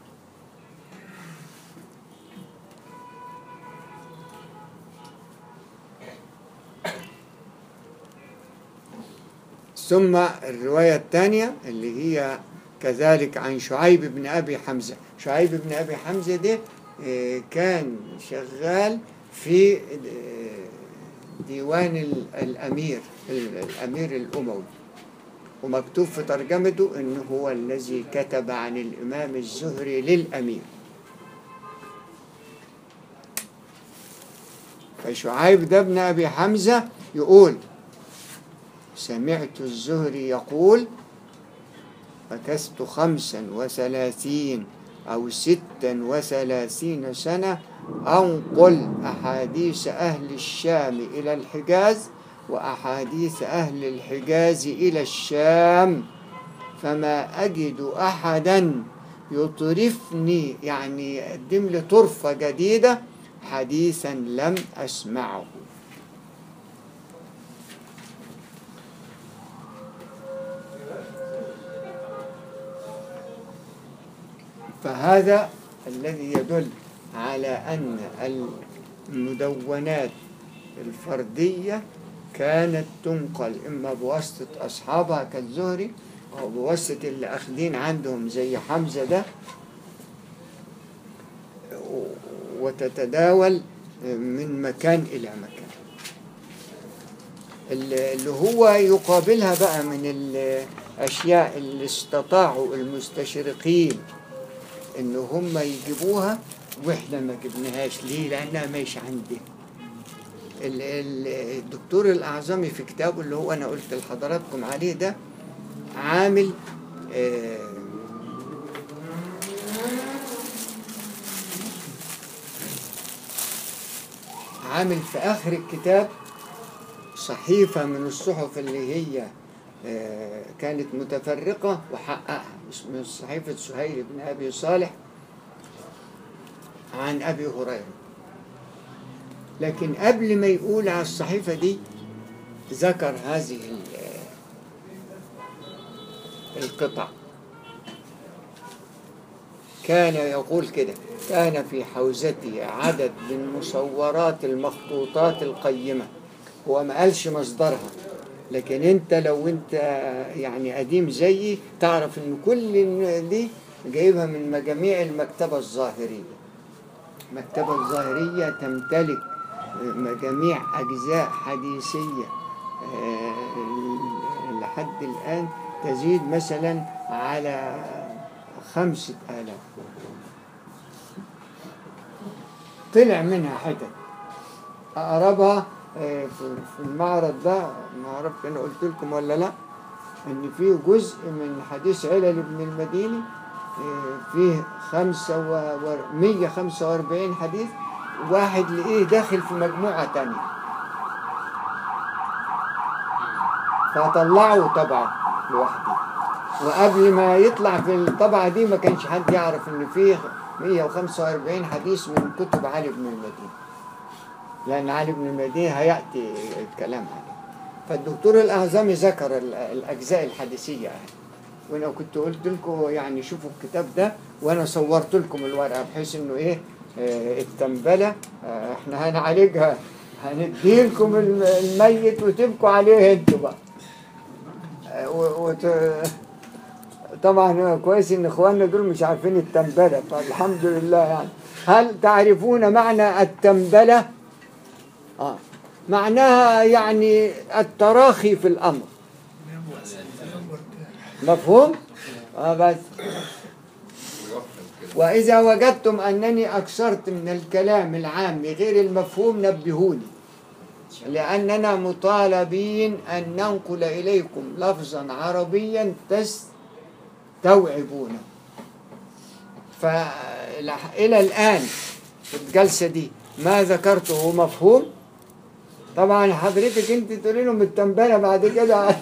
ثم الرواية الثانية اللي هي كذلك عن شعيب بن أبي حمزة شعيب بن أبي حمزة ده آه، كان شغال في آه، ديوان ال- الأمير ال- الأمير الأموي ومكتوب في ترجمته انه هو الذي كتب عن الامام الزهري للامير فشعيب ده ابن ابي حمزه يقول سمعت الزهري يقول مكثت خمسا وثلاثين أو ستا وثلاثين سنة أنقل أحاديث أهل الشام إلى الحجاز وأحاديث أهل الحجاز إلى الشام فما أجد أحدا يطرفني يعني يقدم لي طرفة جديدة حديثا لم أسمعه فهذا الذي يدل على أن المدونات الفردية كانت تنقل إما بواسطة أصحابها كالزهري أو بواسطة اللي أخذين عندهم زي حمزة ده وتتداول من مكان إلى مكان اللي هو يقابلها بقى من الأشياء اللي استطاعوا المستشرقين إن هم يجيبوها وإحنا ما جبناهاش ليه؟ لأنها مش عندنا ال- ال- الدكتور الأعظمي في كتابه اللي هو أنا قلت لحضراتكم عليه ده عامل آه، عامل في آخر الكتاب صحيفة من الصحف اللي هي آه، كانت متفرقة وحققها اسمها صحيفة سهيل بن أبي صالح عن أبي هريرة لكن قبل ما يقول على الصحيفة دي ذكر هذه ال- القطع كان يقول كده كان في حوزتي عدد من مصورات المخطوطات القيمة هو ما قالش مصدرها لكن انت لو انت يعني قديم زيي تعرف ان كل دي جايبها من مجاميع المكتبة الظاهرية المكتبة الظاهرية تمتلك مجاميع أجزاء حديثية آه، لحد الآن تزيد مثلا على خمسة آلاف طلع منها حتت أقربها آه، في في المعرض ده ما أعرف أنا قلت لكم ولا لا إن فيه جزء من حديث علل ابن المديني آه، فيه خمسة و و- 145 حديث واحد لقيه داخل في مجموعة تانية فطلعوا طبعا لوحده وقبل ما يطلع في الطبعة دي ما كانش حد يعرف ان فيه 145 حديث من كتب علي بن المدينة لأن علي بن المدينة هيأتي الكلام عليه فالدكتور الأعظمي ذكر ال- الأجزاء الحديثية يعني وأنا كنت قلت لكم يعني شوفوا الكتاب ده وأنا صورت لكم الورقة بحيث إنه إيه آه، التنبلة آه، إحنا هنعالجها هنديلكم الم- الميت وتبكوا عليه انتوا بقى آه، و- وت... طبعا كويس ان اخواننا دول مش عارفين التنبلة فالحمد لله يعني هل تعرفون معنى التنبلة؟ اه معناها يعني التراخي في الامر مفهوم؟ اه بس وإذا وجدتم أنني أكثرت من الكلام العام غير المفهوم نبهوني لأننا مطالبين أن ننقل إليكم لفظا عربيا تستوعبونه فإلى الآن في الجلسة دي ما ذكرته مفهوم طبعا حضرتك انت تقولي لهم التنبلة بعد كده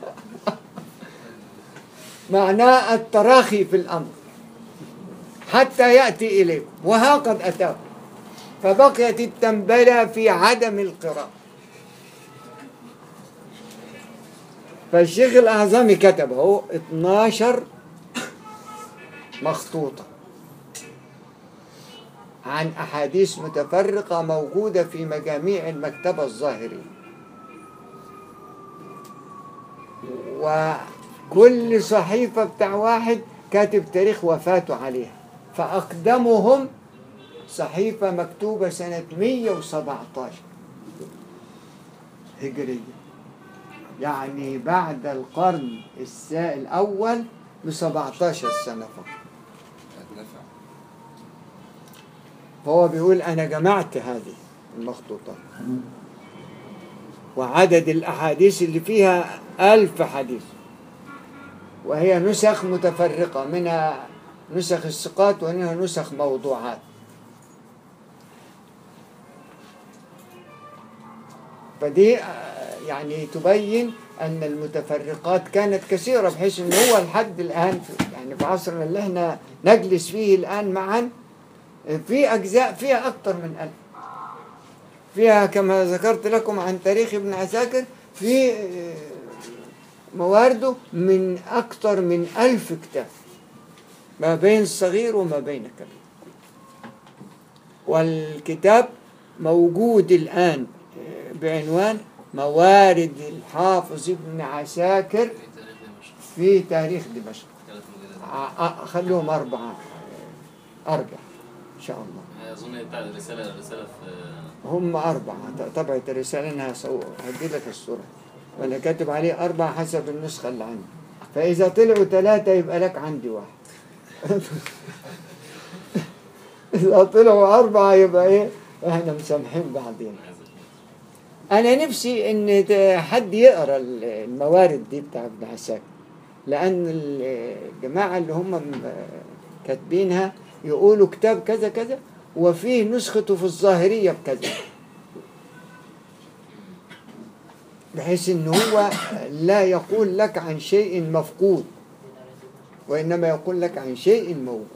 معناه التراخي في الأمر حتى يأتي إليكم وها قد أتاكم فبقيت التنبلة في عدم القراءة فالشيخ الأعظمي كتب اهو 12 مخطوطة عن أحاديث متفرقة موجودة في مجاميع المكتبة الظاهرية وكل صحيفة بتاع واحد كاتب تاريخ وفاته عليها فأقدمهم صحيفة مكتوبة سنة 117 هجرية يعني بعد القرن السا- الأول ب 17 سنة فقط نفع فهو بيقول أنا جمعت هذه المخطوطات وعدد الأحاديث اللي فيها ألف حديث وهي نسخ متفرقة منها نسخ الثقات ومنها نسخ موضوعات فدي آه، يعني تبين أن المتفرقات كانت كثيرة بحيث أن هو لحد الآن في- يعني في عصرنا اللي احنا نجلس فيه الآن معا في أجزاء فيها أكثر من ألف فيها كما ذكرت لكم عن تاريخ ابن عساكر في آه، موارده من أكثر من ألف كتاب ما بين الصغير وما بين الكبير والكتاب موجود الآن آه، بعنوان موارد الحافظ ابن عساكر في تاريخ دمشق في تاريخ دمشق ثلاث مجلدات ع- ع- خلوهم أربعة آه، أربعة إن شاء الله اظن بتاع الرساله الرساله في هم أربعة طبعة الرسالة أنا هسو- هدي لك الصورة وأنا كاتب عليه أربعة حسب النسخة اللي عندي فإذا طلعوا ثلاثة يبقى لك عندي واحد إذا طلعوا أربعة يبقى إيه إحنا مسامحين بعضين أنا نفسي إن ت- حد يقرأ ال- الموارد دي بتاع ابن عساكر لأن الجماعة اللي هم م- كاتبينها يقولوا كتاب كذا كذا وفيه نسخته في الظاهرية بكذا بحيث ان هو لا يقول لك عن شيء مفقود وانما يقول لك عن شيء موجود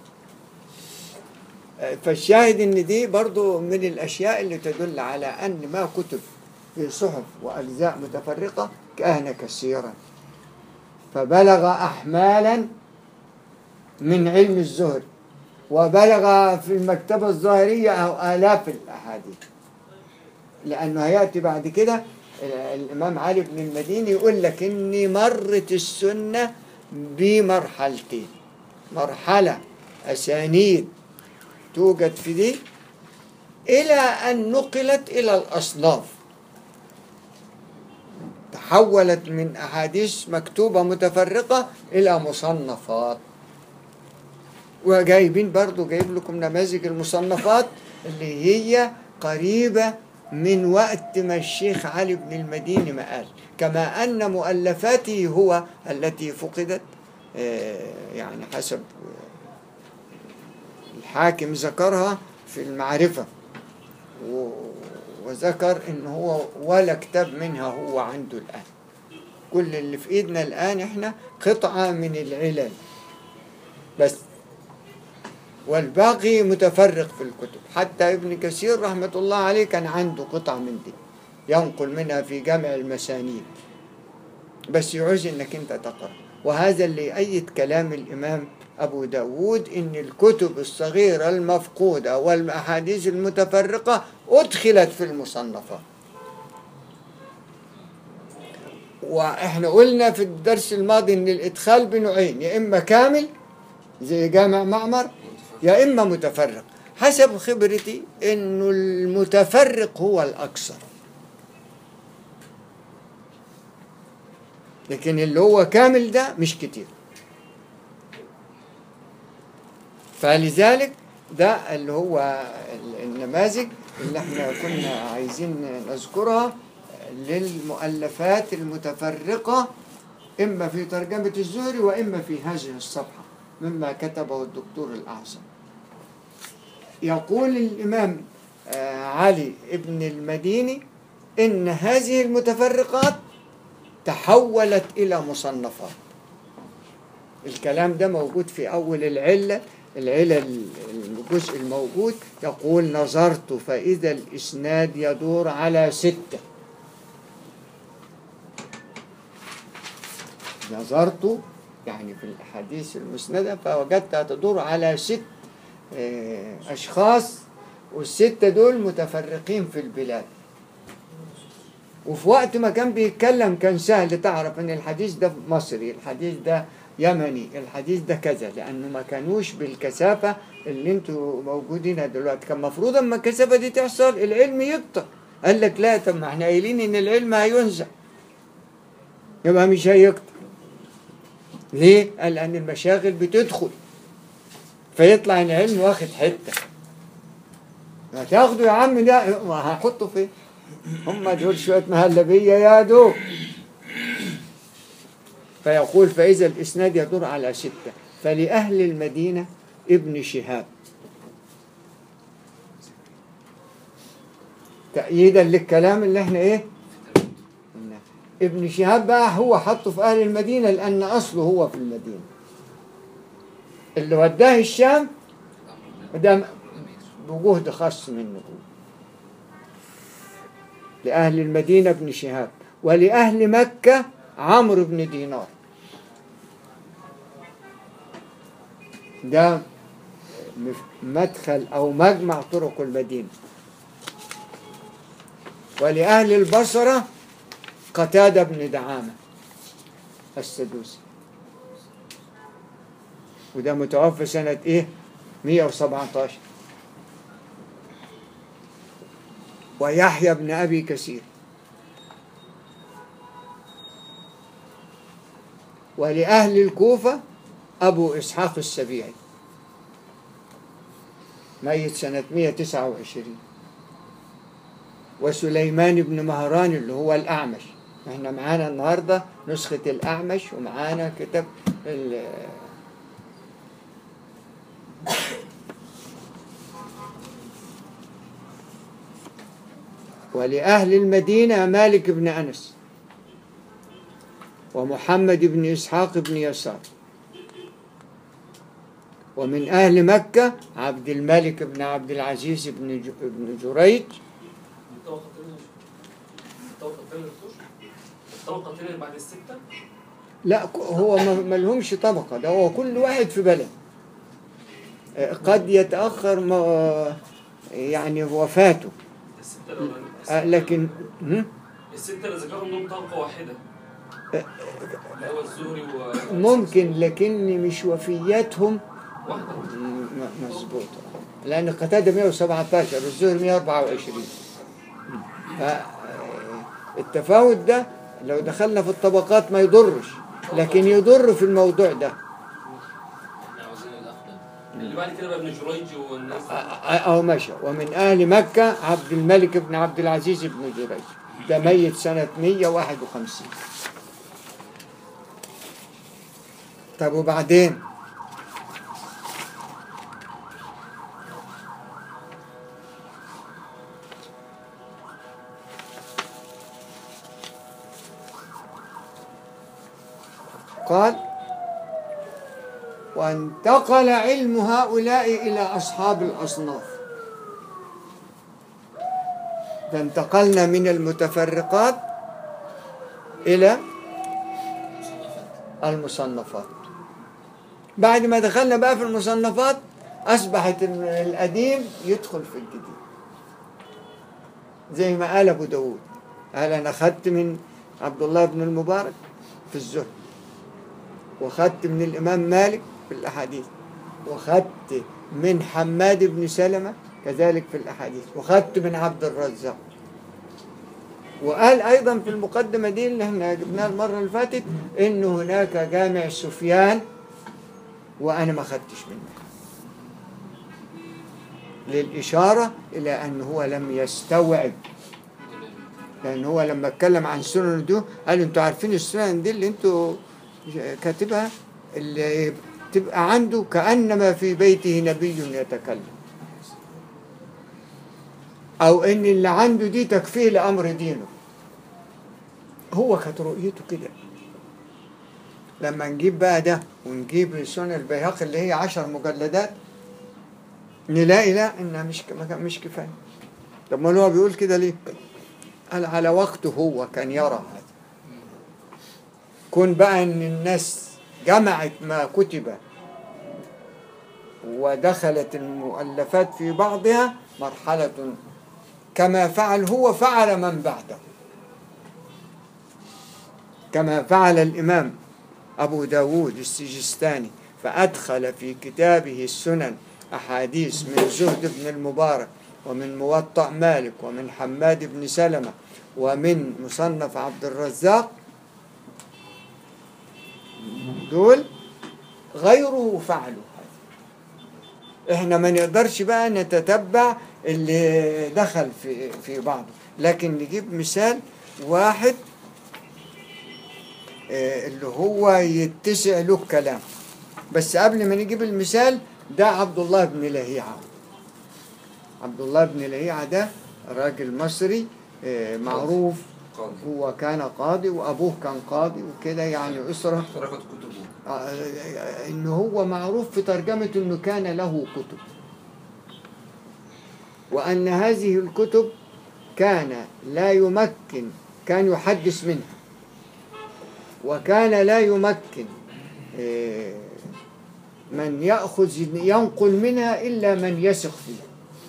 فالشاهد ان دي برضو من الاشياء اللي تدل على ان ما كتب في صحف واجزاء متفرقه كان كثيرا فبلغ احمالا من علم الزهد وبلغ في المكتبه الظاهريه او الاف الاحاديث لانه هياتي بعد كده الامام علي بن المديني يقول لك اني مرت السنه بمرحلتين مرحله اسانيد توجد في دي الى ان نقلت الى الاصناف تحولت من احاديث مكتوبه متفرقه الى مصنفات وجايبين برضو جايب لكم نماذج المصنفات اللي هي قريبة من وقت ما الشيخ علي بن المديني ما قال كما أن مؤلفاته هو التي فقدت آه، يعني حسب الحاكم ذكرها في المعرفة و- وذكر ان هو ولا كتاب منها هو عنده الآن كل اللي في ايدنا الآن احنا قطعة من العلل بس والباقي متفرق في الكتب حتى ابن كثير رحمة الله عليه كان عنده قطع من دي ينقل منها في جمع المسانيد بس يعوز انك انت تقرأ وهذا اللي يأيد كلام الإمام أبو داود إن الكتب الصغيرة المفقودة والأحاديث المتفرقة أدخلت في المصنفات وإحنا قلنا في الدرس الماضي إن الإدخال بنوعين يا إما كامل زي جامع معمر يا إما متفرق حسب خبرتي إنه المتفرق هو الأكثر لكن اللي هو كامل ده مش كتير فلذلك ده اللي هو النماذج اللي احنا كنا عايزين نذكرها للمؤلفات المتفرقة إما في ترجمة الزهري وإما في هذه الصفحة مما كتبه الدكتور الأعظم يقول الإمام آه، علي ابن المديني إن هذه المتفرقات تحولت إلى مصنفات الكلام ده موجود في أول العلة العلة الجزء الموجود يقول نظرت فإذا الإسناد يدور على ستة نظرت يعني في الأحاديث المسندة فوجدتها تدور على ست آه، أشخاص والستة دول متفرقين في البلاد وفي وقت ما كان بيتكلم كان سهل تعرف ان الحديث ده مصري الحديث ده يمني الحديث ده كذا لانه ما كانوش بالكثافه اللي انتوا موجودينها دلوقتي كان المفروض اما الكثافه دي تحصل العلم يكتر قال لك لا طب ما احنا قايلين ان العلم هينزع يبقى مش هيكتر ليه؟ قال لان المشاغل بتدخل فيطلع العلم واخد حته ما تاخده يا عم ده ما هحطه فين؟ هم دول شوية مهلبية يا دوب فيقول فإذا الإسناد يدور على ستة فلأهل المدينة ابن شهاب تأييدا للكلام اللي احنا ايه قلناه. ابن شهاب بقى هو حطه في أهل المدينة لأن أصله هو في المدينة اللي وداه الشام ده بجهد خاص منه هو لأهل المدينة ابن شهاب ولأهل مكة عمرو بن دينار ده مف- مدخل أو مجمع طرق المدينة ولأهل البصرة قتادة بن دعامة السدوسي وده متوفى سنة إيه؟ 117 ويحيى بن أبي كثير ولأهل الكوفة أبو إسحاق السبيعي ميت سنة 129 وسليمان بن مهران اللي هو الأعمش احنا معانا النهاردة نسخة الأعمش ومعانا كتاب ال- ولأهل المدينة مالك بن أنس ومحمد بن إسحاق بن يسار ومن أهل مكة عبد الملك بن عبد العزيز بن ج- بن جريج الطبقة الثانية الطبقة الثانية الخش الطبقة الثانية بعد الستة لا ك- هو ما ما لهمش طبقة ده هو كل واحد في بلد آه، قد يتأخر ما يعني وفاته الستة الأولانية آه، لكن هم؟ الستة اللي ذكرهم انهم طبقة واحدة آه، اللي هو الزهري و ممكن لكن مش وفياتهم واحدة م- م- مظبوط لأن قتادة 117 والزهري 124 ف- آه، التفاوت ده لو دخلنا في الطبقات ما يضرش لكن يضر في الموضوع ده احنا عاوزين الافضل اللي بعد كده بقى ابن جريج والناس أو مشى ومن أهل مكة عبد الملك بن عبد العزيز بن جريج ده ميت سنة 151 طب وبعدين قال وانتقل علم هؤلاء إلى أصحاب الأصناف فانتقلنا من المتفرقات إلى المصنفات بعد ما دخلنا بقى في المصنفات أصبحت ال- القديم يدخل في الجديد زي ما قال أبو داود قال أنا خدت من عبد الله بن المبارك في الزهد وخدت من الإمام مالك في الأحاديث وخدت من حماد بن سلمة كذلك في الأحاديث وخدت من عبد الرزاق وقال أيضا في المقدمة دي اللي احنا جبناها المرة اللي فاتت إن هناك جامع سفيان وأنا ما خدتش منه للإشارة إلى أن هو لم يستوعب لأن هو لما اتكلم عن سنن دي قال أنتوا عارفين السنن دي اللي أنتوا كاتبها اللي تبقى عنده كأنما في بيته نبي يتكلم أو إن اللي عنده دي تكفيه لأمر دينه هو كانت رؤيته كده لما نجيب بقى ده ونجيب سنن البيهقي اللي هي عشر مجلدات نلاقي لا إنها مش مش كفاية طب ما هو بيقول كده ليه؟ قال على وقته هو كان يرى هذا كون بقى ان الناس جمعت ما كتب ودخلت المؤلفات في بعضها مرحلة كما فعل هو فعل من بعده كما فعل الإمام أبو داود السجستاني فأدخل في كتابه السنن أحاديث من زهد بن المبارك ومن موطأ مالك ومن حماد بن سلمة ومن مصنف عبد الرزاق دول غيره فعلوا هذا احنا ما نقدرش بقى نتتبع اللي دخل في في بعضه لكن نجيب مثال واحد آه، اللي هو يتسع له الكلام بس قبل ما نجيب المثال ده عبد الله بن لهيعة عبد الله بن لهيعة ده راجل مصري آه، معروف قاضي هو كان قاضي وابوه كان قاضي وكده يعني اسره احترقت كتبه آه، ان هو معروف في ترجمته انه كان له كتب وان هذه الكتب كان لا يمكن كان يحدث منها وكان لا يمكن آه، من يأخذ ينقل منها إلا من يثق فيه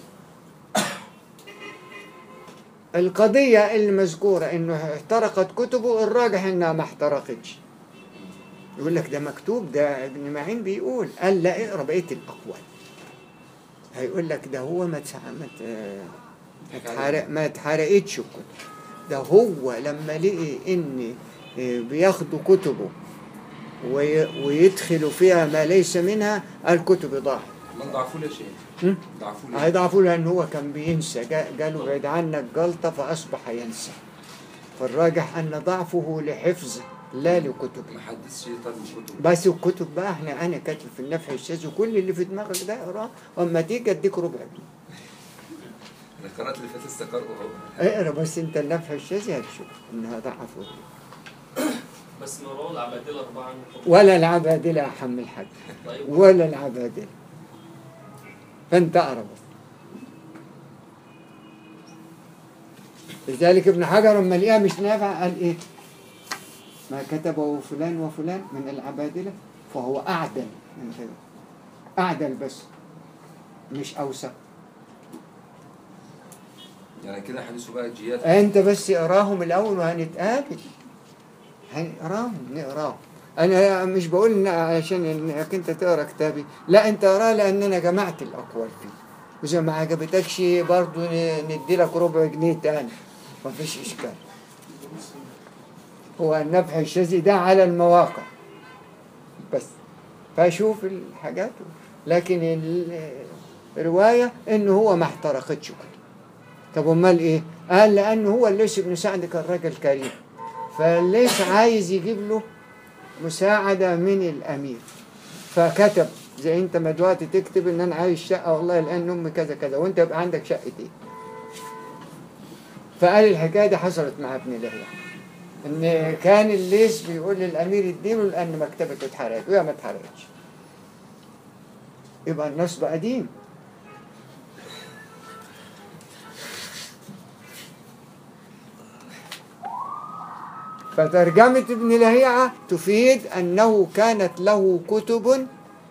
القضية المذكورة إنه احترقت كتبه الراجح إنها ما احترقتش يقول لك ده مكتوب ده ابن معين بيقول قال لا اقرا بقيه الاقوال هيقول لك ده هو ما تسع- ما ت- ما اتحرق ما اتحرقتش الكتب ده هو لما لقي ان اه، بياخدوا كتبه وي- ويدخلوا فيها ما ليس منها الكتب ضاعت من ضعفوا لي شيء هم؟ ضعفوا لي هيضعفوا لان هو كان بينسى جا- قالوا بعد عنك جلطه فاصبح ينسى فالراجح ان ضعفه لحفظه لا لكتبه ما حدثش طب الكتب بس الكتب بقى احنا انا كاتب في النفع الشاذ وكل اللي في دماغك ده اقراه واما تيجي اديك ربع جنيه القناه اللي فاتت لسه قارئه اهو اقرا بس انت النفع الشاذي هتشوف انها ضعفه بس ما رواه العبادله اربعه عنه ولا العبادله يا حم الحاج طيب ولا العبادله فانت اقرا بس لذلك ابن حجر لما لقاها مش نافع قال ايه ما كتبه فلان وفلان من العبادله فهو اعدل من غيره اعدل بس مش اوسع يعني كده حديثه بقى جياد انت بس اقراهم الاول وهنتقابل هنقراهم نقراهم انا مش بقول إن عشان انك انت تقرا كتابي لا انت اقراه لان انا جمعت الاقوال فيه واذا ما عجبتكش برضو ن- ندي لك ربع جنيه تاني مفيش اشكال هو النفع الشاذي ده على المواقع بس فاشوف الحاجات لكن ال- الروايه انه هو ما احترقتش كده طب امال ايه؟ قال لانه هو الليث بن سعد كان راجل كريم فالليث عايز يجيب له مساعده من الامير فكتب زي انت ما دلوقتي تكتب ان انا عايز شقه والله لان امي كذا كذا وانت يبقى عندك شقتين فقال الحكايه دي حصلت مع ابن لهيعة ان كان الليث بيقول للامير اديله لان مكتبته اتحرقت وهي ما اتحرقتش يبقى النصب قديم فترجمة ابن لهيعة تفيد أنه كانت له كتب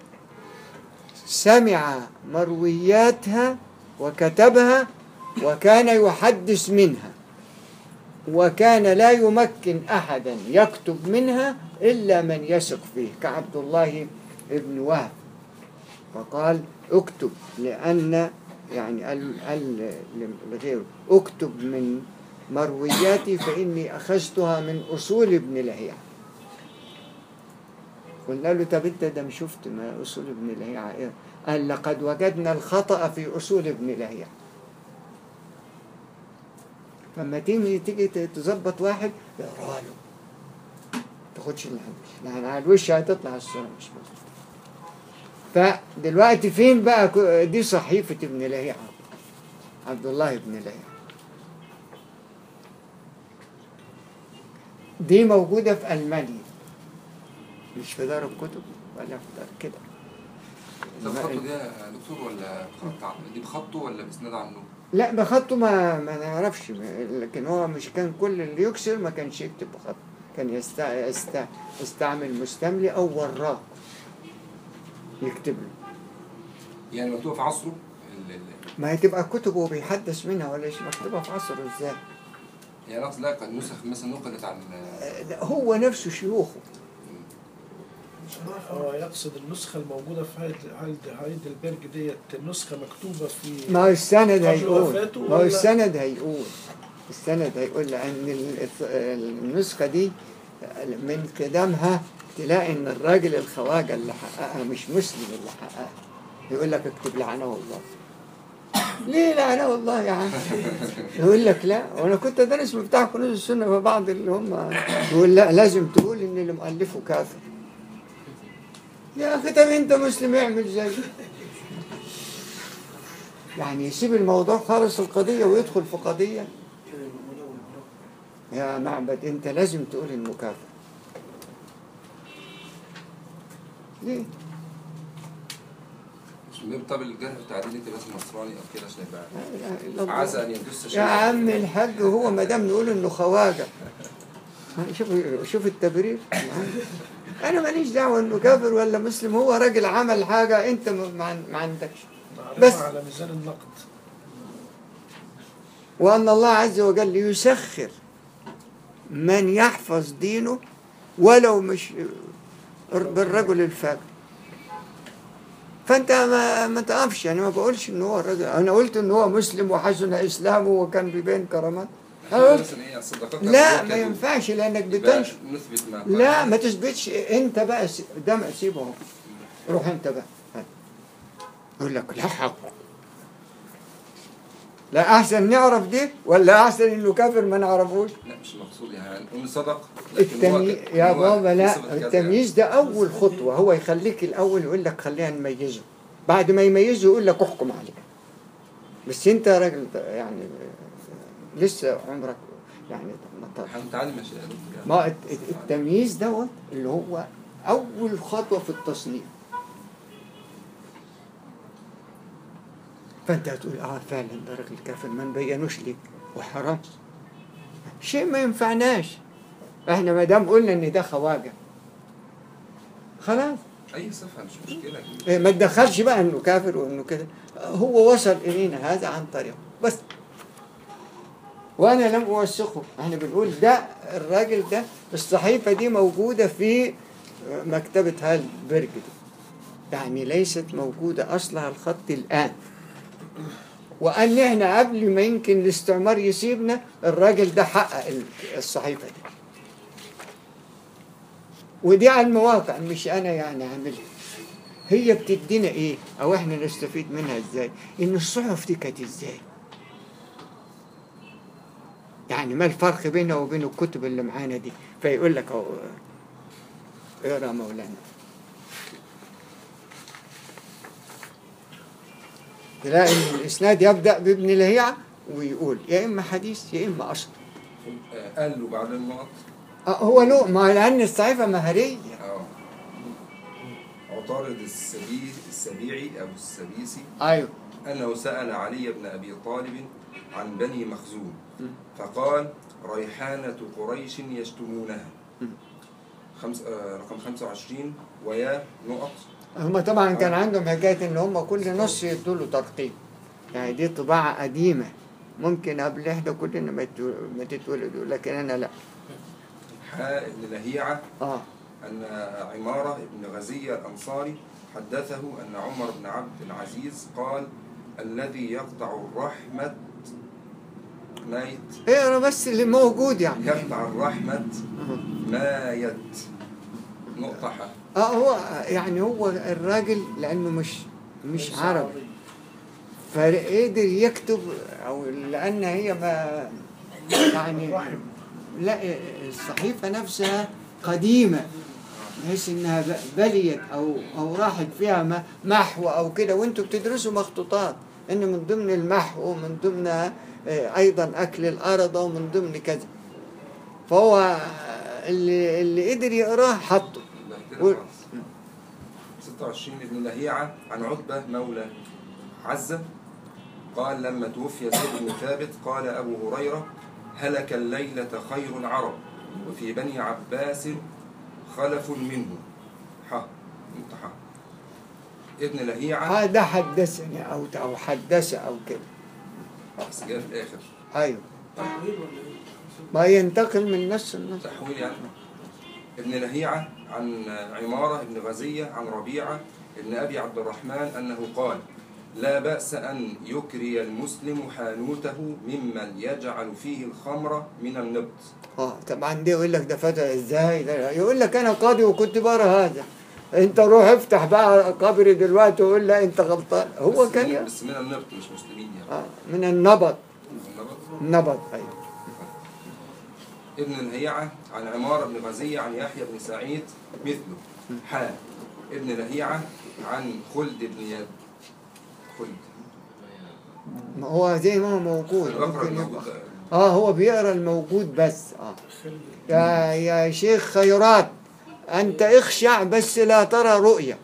سمع مروياتها وكتبها وكان يحدث منها وكان لا يمكن أحدا يكتب منها إلا من يثق فيه كعبد الله بن وهب فقال اكتب لأن يعني قال قال لغيره اكتب من مروياتي فإني أخذتها من أصول ابن لهيعة قلنا له طب انت ده مش شفت ما أصول ابن لهيعة إيه؟ قال لقد وجدنا الخطأ في أصول ابن لهيعة فلما تيجي تيجي تظبط واحد اقرا له تاخدش اللي على الوش يعني على الوش هتطلع الصورة مش مظبوطة فدلوقتي فين بقى كو- دي صحيفة ابن لهيعة عبد الله بن لهيعة دي موجودة في ألمانيا مش في دار الكتب ولا في دار كده ده بخطه دي يا دكتور ولا بخط ع- دي بخطه ولا بإسناد عنه؟ لا بخطه ما ما نعرفش لكن هو مش كان كل اللي يكسر ما كانش يكتب بخط كان يستع... يستع... يستعمل مستملي أو وراق يكتب له يعني مكتوبة في عصره ال- ال- ما هي تبقى كتبه بيحدث منها ولا ايش مكتوبة في عصره ازاي يعني أقصد لا كان نسخ مثلا نقلت عن آه، لا، هو نفسه شيوخه هو يقصد النسخة الموجودة في هايد هايد هايدلبرج ديت نسخة مكتوبة في ما هو السند قبل هيقول وفاته ما هو ولا- السند هيقول السند هيقول لأن ال- النسخة دي من قدامها تلاقي إن الراجل الخواجة اللي حققها مش مسلم اللي حققها يقول لك اكتب لعنه الله ليه لعنه الله يا عم يقول لك لا وانا كنت ادرس مفتاح كنوز السنه في بعض اللي هم يقول لا لازم تقول ان اللي مؤلفه كافر يا اخي طب انت مسلم اعمل زيه يعني يسيب الموضوع خالص القضية ويدخل في قضية يا معبد انت لازم تقول انه كافر ليه؟ مش من باب طب الجرح والتعديل انت بس نصراني او كده عشان يبقى لا إله إلا الله. عسى ان يدس شيء يا عم الحاج هو ما دام نقول انه خواجه شوف شوف التبرير انا ماليش دعوه انه كافر ولا مسلم هو راجل عمل حاجه انت ما ما- ما عندكش معرفة بس. على ميزان النقد وأن الله عز وجل يسخر من يحفظ دينه ولو مش بالرجل الفاجر فأنت ما, ما تقفش يعني ما بقولش إن هو الرجل أنا قلت إن هو مسلم وحسن إسلامه وكان بيبين كرامات أنا قلت مثلا ايه الصداقات لا ما ينفعش لأنك بتنشر نثبت ما لا ما تثبتش أنت بقى س- ده ما سيبه اهو. روح أنت بقى هات. يقول لك لا حق لا أحسن نعرف دي ولا أحسن إنه كافر ما نعرفوش لا مش مقصود يعني نقول صدق لكن هو التمييز ك- يا هو بابا في لا صفة كذا التمييز ده أول خطوة هو يخليك الأول يقول لك خلينا نميزه بعد ما يميزه يقول لك احكم عليه بس انت راجل يعني لسه عمرك يعني ما ت- احنا بنتعلم يا شيخ يا دكتور يعني. ما الت- التمييز دوت اللي هو اول خطوه في التصنيف فانت هتقول اه فعلا ده راجل كافر ما نبينوش ليك وحرام شيء ما ينفعناش احنا ما دام قلنا ان ده خواجه خلاص اي صفه مش مشكله إيه، ما تدخلش بقى انه كافر وانه كده هو وصل الينا هذا عن طريقه بس وانا لم اوثقه احنا بنقول ده الراجل ده الصحيفه دي موجوده في مكتبه هالبرج دي يعني ليست موجوده اصلها الخط الان وان احنا قبل ما يمكن الاستعمار يسيبنا الراجل ده حقق الصحيفه دي ودي على المواقع مش انا يعني عاملها هي بتدينا ايه او احنا نستفيد منها ازاي ان الصحف دي كانت ازاي يعني ما الفرق بينها وبين الكتب اللي معانا دي فيقول لك اهو اقرا مولانا تلاقي ان الاسناد يبدا بابن لهيعه ويقول يا اما حديث يا اما اصل آه، قال له بعد النقط آه، هو له ما لان الصحيفه مهريه اه عطارد السبي السبيعي او السبيسي ايوه أنه سأل علي بن أبي طالب عن بني مخزوم م. فقال ريحانة قريش يشتمونها م. خمس آه رقم 25 ويا نقط هم طبعا كان عندهم حكايه ان هم كل نص يدوا له ترقيم يعني دي طباعه قديمه ممكن قبل احنا كلنا ما يتو- ما تتولدوا لكن انا لا حاء بن لهيعة اه أن عمارة بن غزية الأنصاري حدثه أن عمر بن عبد العزيز قال الذي يقطع الرحمة ميت اقرا بس اللي موجود يعني يقطع الرحمة آه. مايت نقطة حاء اه هو يعني هو الراجل لانه مش مش عربي فقدر يكتب او لان هي ما يعني لا الصحيفه نفسها قديمه بحيث انها ب- بليت او او راحت فيها م- محو او كده وانتوا بتدرسوا مخطوطات ان من ضمن المحو ومن ضمن آه، ايضا اكل الارض ومن ضمن كذا فهو اللي اللي قدر يقراه حطه قول. 26 ابن لهيعة عن عتبة مولى عزة قال لما توفي زيد بن ثابت قال أبو هريرة هلك الليلة خير العرب وفي بني عباس خلف منه ح انت ح ابن لهيعة هذا حدثني او او حدث او كده بس جاء في الآخر ايوه تحويل ولا ايه؟ ما ينتقل من نص النص تحويل يعني ابن لهيعة عن عمارة بن غزية عن ربيعة ابن أبي عبد الرحمن أنه قال لا بأس أن يكري المسلم حانوته ممن يجعل فيه الخمر من النبط اه طبعا دي يقول لك ده فتى ازاي ده يقول لك انا قاضي وكنت بقرا هذا انت روح افتح بقى قبري دلوقتي وقول لا انت غلطان هو بس كان من- بس من النبط مش مسلمين يعني آه من النبط النبط النبط ايوه ابن الهيعة عن عمارة بن غزية عن يحيى بن سعيد مثله حال ابن لهيعة عن خلد بن يد خلد ما هو زي ما هو موجود البقرة ممكن الموجود يبقى ده. اه هو بيقرا الموجود بس اه يا يا شيخ خيرات انت اخشع بس لا ترى رؤيا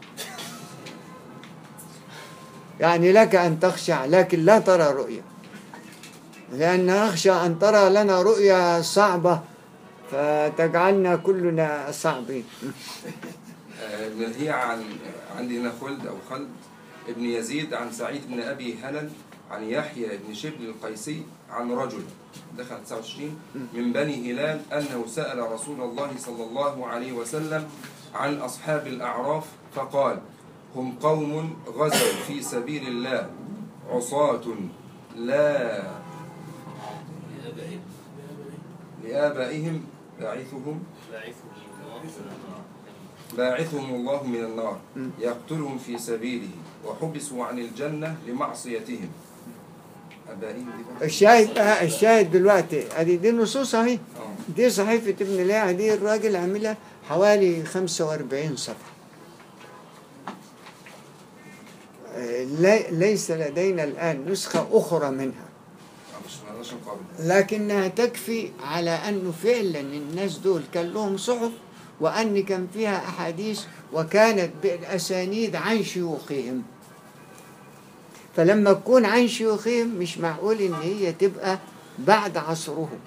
يعني لك ان تخشع لكن لا ترى رؤيا لان نخشى ان ترى لنا رؤيا صعبه فتجعلنا كلنا صعبين آه، ابن الهيعة عن عندي هنا خلد أو خلد ابن يزيد عن سعيد بن أبي هلل عن يحيى بن شبل القيسي عن رجل دخل 29 من بني هلال أنه سأل رسول الله صلى الله عليه وسلم عن أصحاب الأعراف فقال هم قوم غزوا في سبيل الله عصاة لا لآبائهم باعثهم باعثهم الله من النار م. يقتلهم في سبيله وحبسوا عن الجنة لمعصيتهم أبائهم دي بقى؟ الشاهد بقى الشاهد دلوقتي ادي دي النصوص اهي آه. دي صحيفة ابن ليعة دي الراجل عاملها حوالي 45 صفحة آه، لي- ليس لدينا الآن نسخة أخرى منها مش ما نقدرش نقابل لكنها تكفي على أنه فعلا الناس دول كان لهم صحف وأن كان فيها أحاديث وكانت بالأسانيد عن شيوخهم فلما تكون عن شيوخهم مش معقول إن هي تبقى بعد عصرهم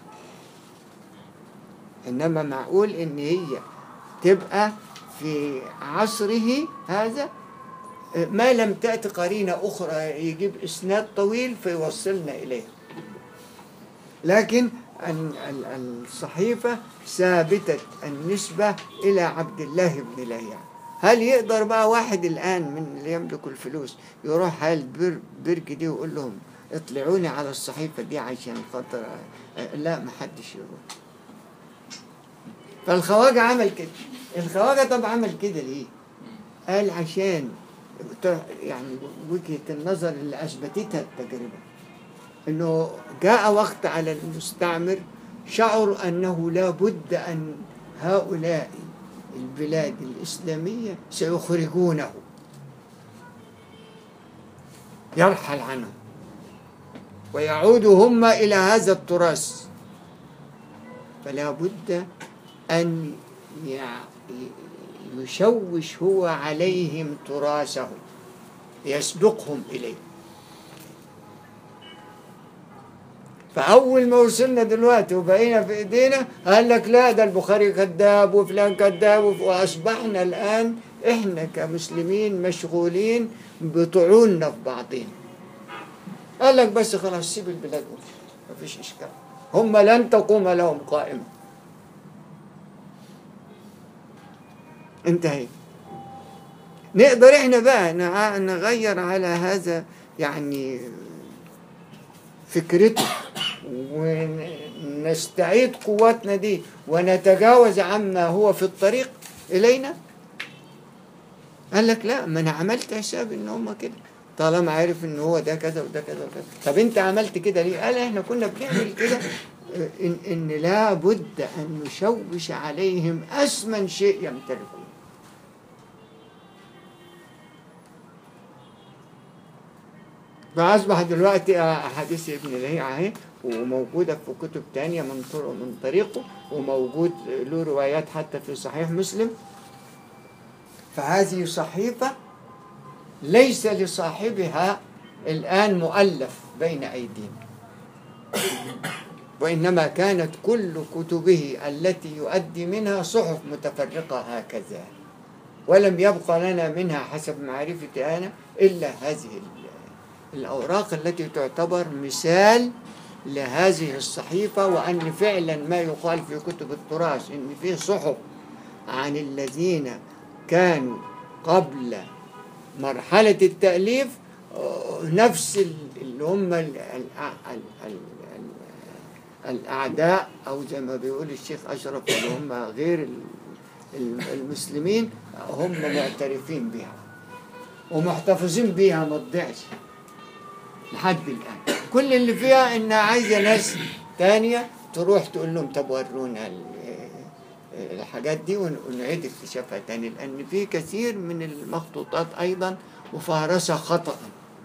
إنما معقول إن هي تبقى في عصره هذا ما لم تأتي قرينة أخرى يجيب إسناد طويل فيوصلنا إليه لكن ال- ال- الصحيفة ثابتة النسبة إلى عبد الله بن لهيع هل يقدر بقى واحد الآن من اللي يملك الفلوس يروح على البر برج دي ويقول لهم اطلعوني على الصحيفة دي عشان خاطر آه، لا محدش يروح فالخواجة عمل كده الخواجة طب عمل كده ليه قال عشان ت- يعني وجهة النظر اللي أثبتتها التجربة انه جاء وقت على المستعمر شعر انه لا بد ان هؤلاء البلاد الاسلاميه سيخرجونه يرحل عنهم ويعود هم الى هذا التراث فلا بد ان يع- يشوش هو عليهم تراثه يسبقهم اليه فأول ما وصلنا دلوقتي وبقينا في إيدينا قال لك لا ده البخاري كذاب وفلان كذاب وف- وأصبحنا الآن إحنا كمسلمين مشغولين بطعوننا في بعضين قال لك بس خلاص سيب البلاد وامشي مفيش إشكال هم لن تقوم لهم قائمة انتهي نقدر احنا بقى نع- نغير على هذا يعني فكرته ونستعيد قوتنا دي ونتجاوز عما هو في الطريق إلينا قال لك لا ما أنا عملت حساب إن هم كده طالما عارف إن هو ده كذا وده كذا وكذا طب أنت عملت كده ليه؟ قال إحنا كنا بنعمل كده إن, إن لا بد أن نشوش عليهم أثمن شيء يمتلكون فأصبح دلوقتي أحاديث ابن لهيعة أهي وموجودة في كتب تانية من طرق من طريقه وموجود له روايات حتى في صحيح مسلم فهذه صحيفة ليس لصاحبها الآن مؤلف بين أيدينا وإنما كانت كل كتبه التي يؤدي منها صحف متفرقة هكذا ولم يبقى لنا منها حسب معرفتي أنا إلا هذه ال- الأوراق التي تعتبر مثال لهذه الصحيفة وأن فعلا ما يقال في كتب التراث إن فيه صحف عن الذين كانوا قبل مرحلة التأليف آه، نفس ال- اللي هم ال- ال- ال- ال- ال- الأعداء أو زي ما بيقول الشيخ أشرف اللي هم غير ال- ال- المسلمين هم معترفين بها ومحتفظين بها ما تضيعش لحد الآن كل اللي فيها إنها عايزة ناس تانية تروح تقول لهم طب ورونا ال- الحاجات دي ون- ونعيد اكتشافها تاني لأن في كثير من المخطوطات أيضا مفهرسة خطأ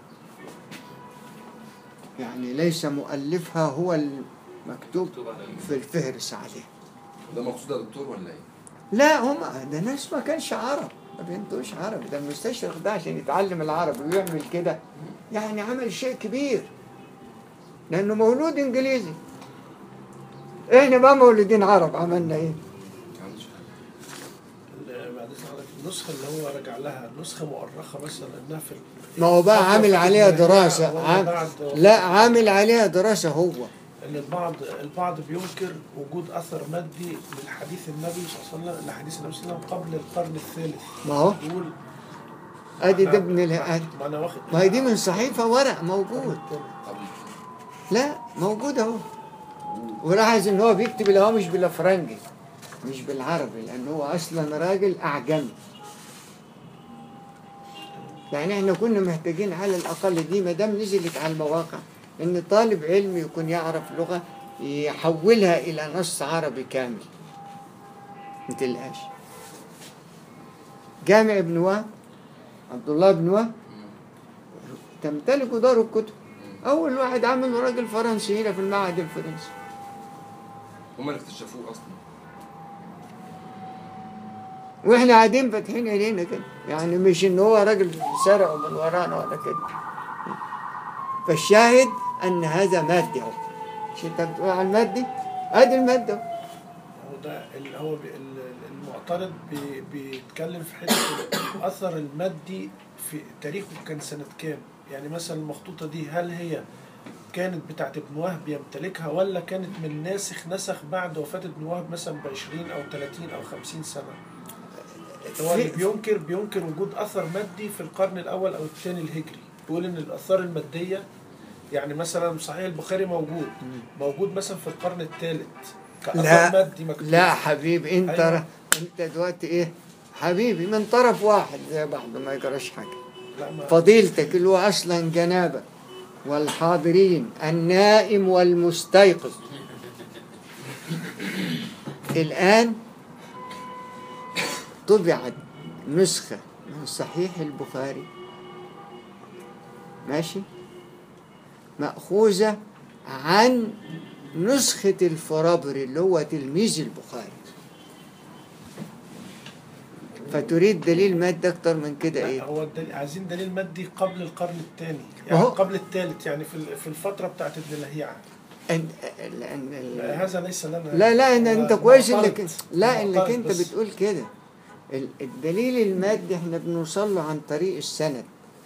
يعني ليس مؤلفها هو المكتوب مكتوب على في الفهرس عليه ده مقصود يا دكتور ولا ايه؟ لا هم ده ناس ما كانش عرب ما بينتوش عربي ده المستشرق ده عشان يتعلم العربي ويعمل كده يعني عمل شيء كبير لانه مولود انجليزي احنا بقى مولودين عرب عملنا ايه ما عندوش حاجة. ال- بعد إذن حضرتك النسخة اللي هو رجع لها نسخة مؤرخة مثلا إنها في ما هو بقى عامل عليها دراسة ولا عام بعد- لا عامل عليها دراسة هو ان البعض البعض بينكر وجود اثر مادي من حديث النبي صلى الله عليه وسلم لحديث النبي صلى الله عليه وسلم قبل القرن الثالث ما هو يقول ادي إحنا- ده ابن اله ما انا واخد ما هي دي من صحيفة ورق موجود طب لا موجود اهو ولاحظ ان هو بيكتب الهامش بالافرنجي مش بالعربي لان هو اصلا راجل اعجمي يعني احنا كنا محتاجين على الاقل دي ما دام نزلت على المواقع ان طالب علم يكون يعرف لغه يحولها الى نص عربي كامل ما تلقاش جامع ابن وهب عبد الله بن وهب تمتلك دار الكتب أول واحد عمله راجل فرنسي هنا في المعهد الفرنسي هم اللي اكتشفوه اصلا واحنا قاعدين فاتحين عينينا كده يعني مش ان هو راجل سرق من ورانا ولا كده فالشاهد ان هذا مادي اهو مش انت بتقول على المادي ادي الماده أهو. هو ده اللي هو بي- ال- المعترض بي- بيتكلم في حته الاثر المادي في تاريخه كان سنه كام؟ يعني مثلا المخطوطه دي هل هي كانت بتاعت ابن وهب يمتلكها ولا كانت من ناسخ نسخ بعد وفاه ابن وهب مثلا ب 20 او 30 او 50 سنه؟ هو اللي في- بينكر بينكر وجود اثر مادي في القرن الاول او الثاني الهجري بيقول ان الاثار الماديه يعني مثلا صحيح البخاري موجود موجود مثلا في القرن الثالث كاثر لا مادي مكتوب لا حبيبي انت أيوة. انت دلوقتي ايه حبيبي من طرف واحد زي بعض ما يجراش حاجه لا ما فضيلتك اللي هو اصلا جنابه والحاضرين النائم والمستيقظ الان طبعت نسخه من صحيح البخاري ماشي مأخوذة عن نسخة الفرابري اللي هو تلميذ البخاري فتريد دليل مادي أكتر من كده لا، إيه؟ هو الدليل عايزين دليل مادي قبل القرن الثاني ما يعني هو- قبل الثالث يعني في ال- في الفتره بتاعت ابن لهيعه أن... لأن ال- هذا ليس لنا لا لا إن هو أنت كويس معترض. إنك لا إنك معترض أنت بس. بتقول كده ال- الدليل المادي إحنا بنوصل له عن طريق السند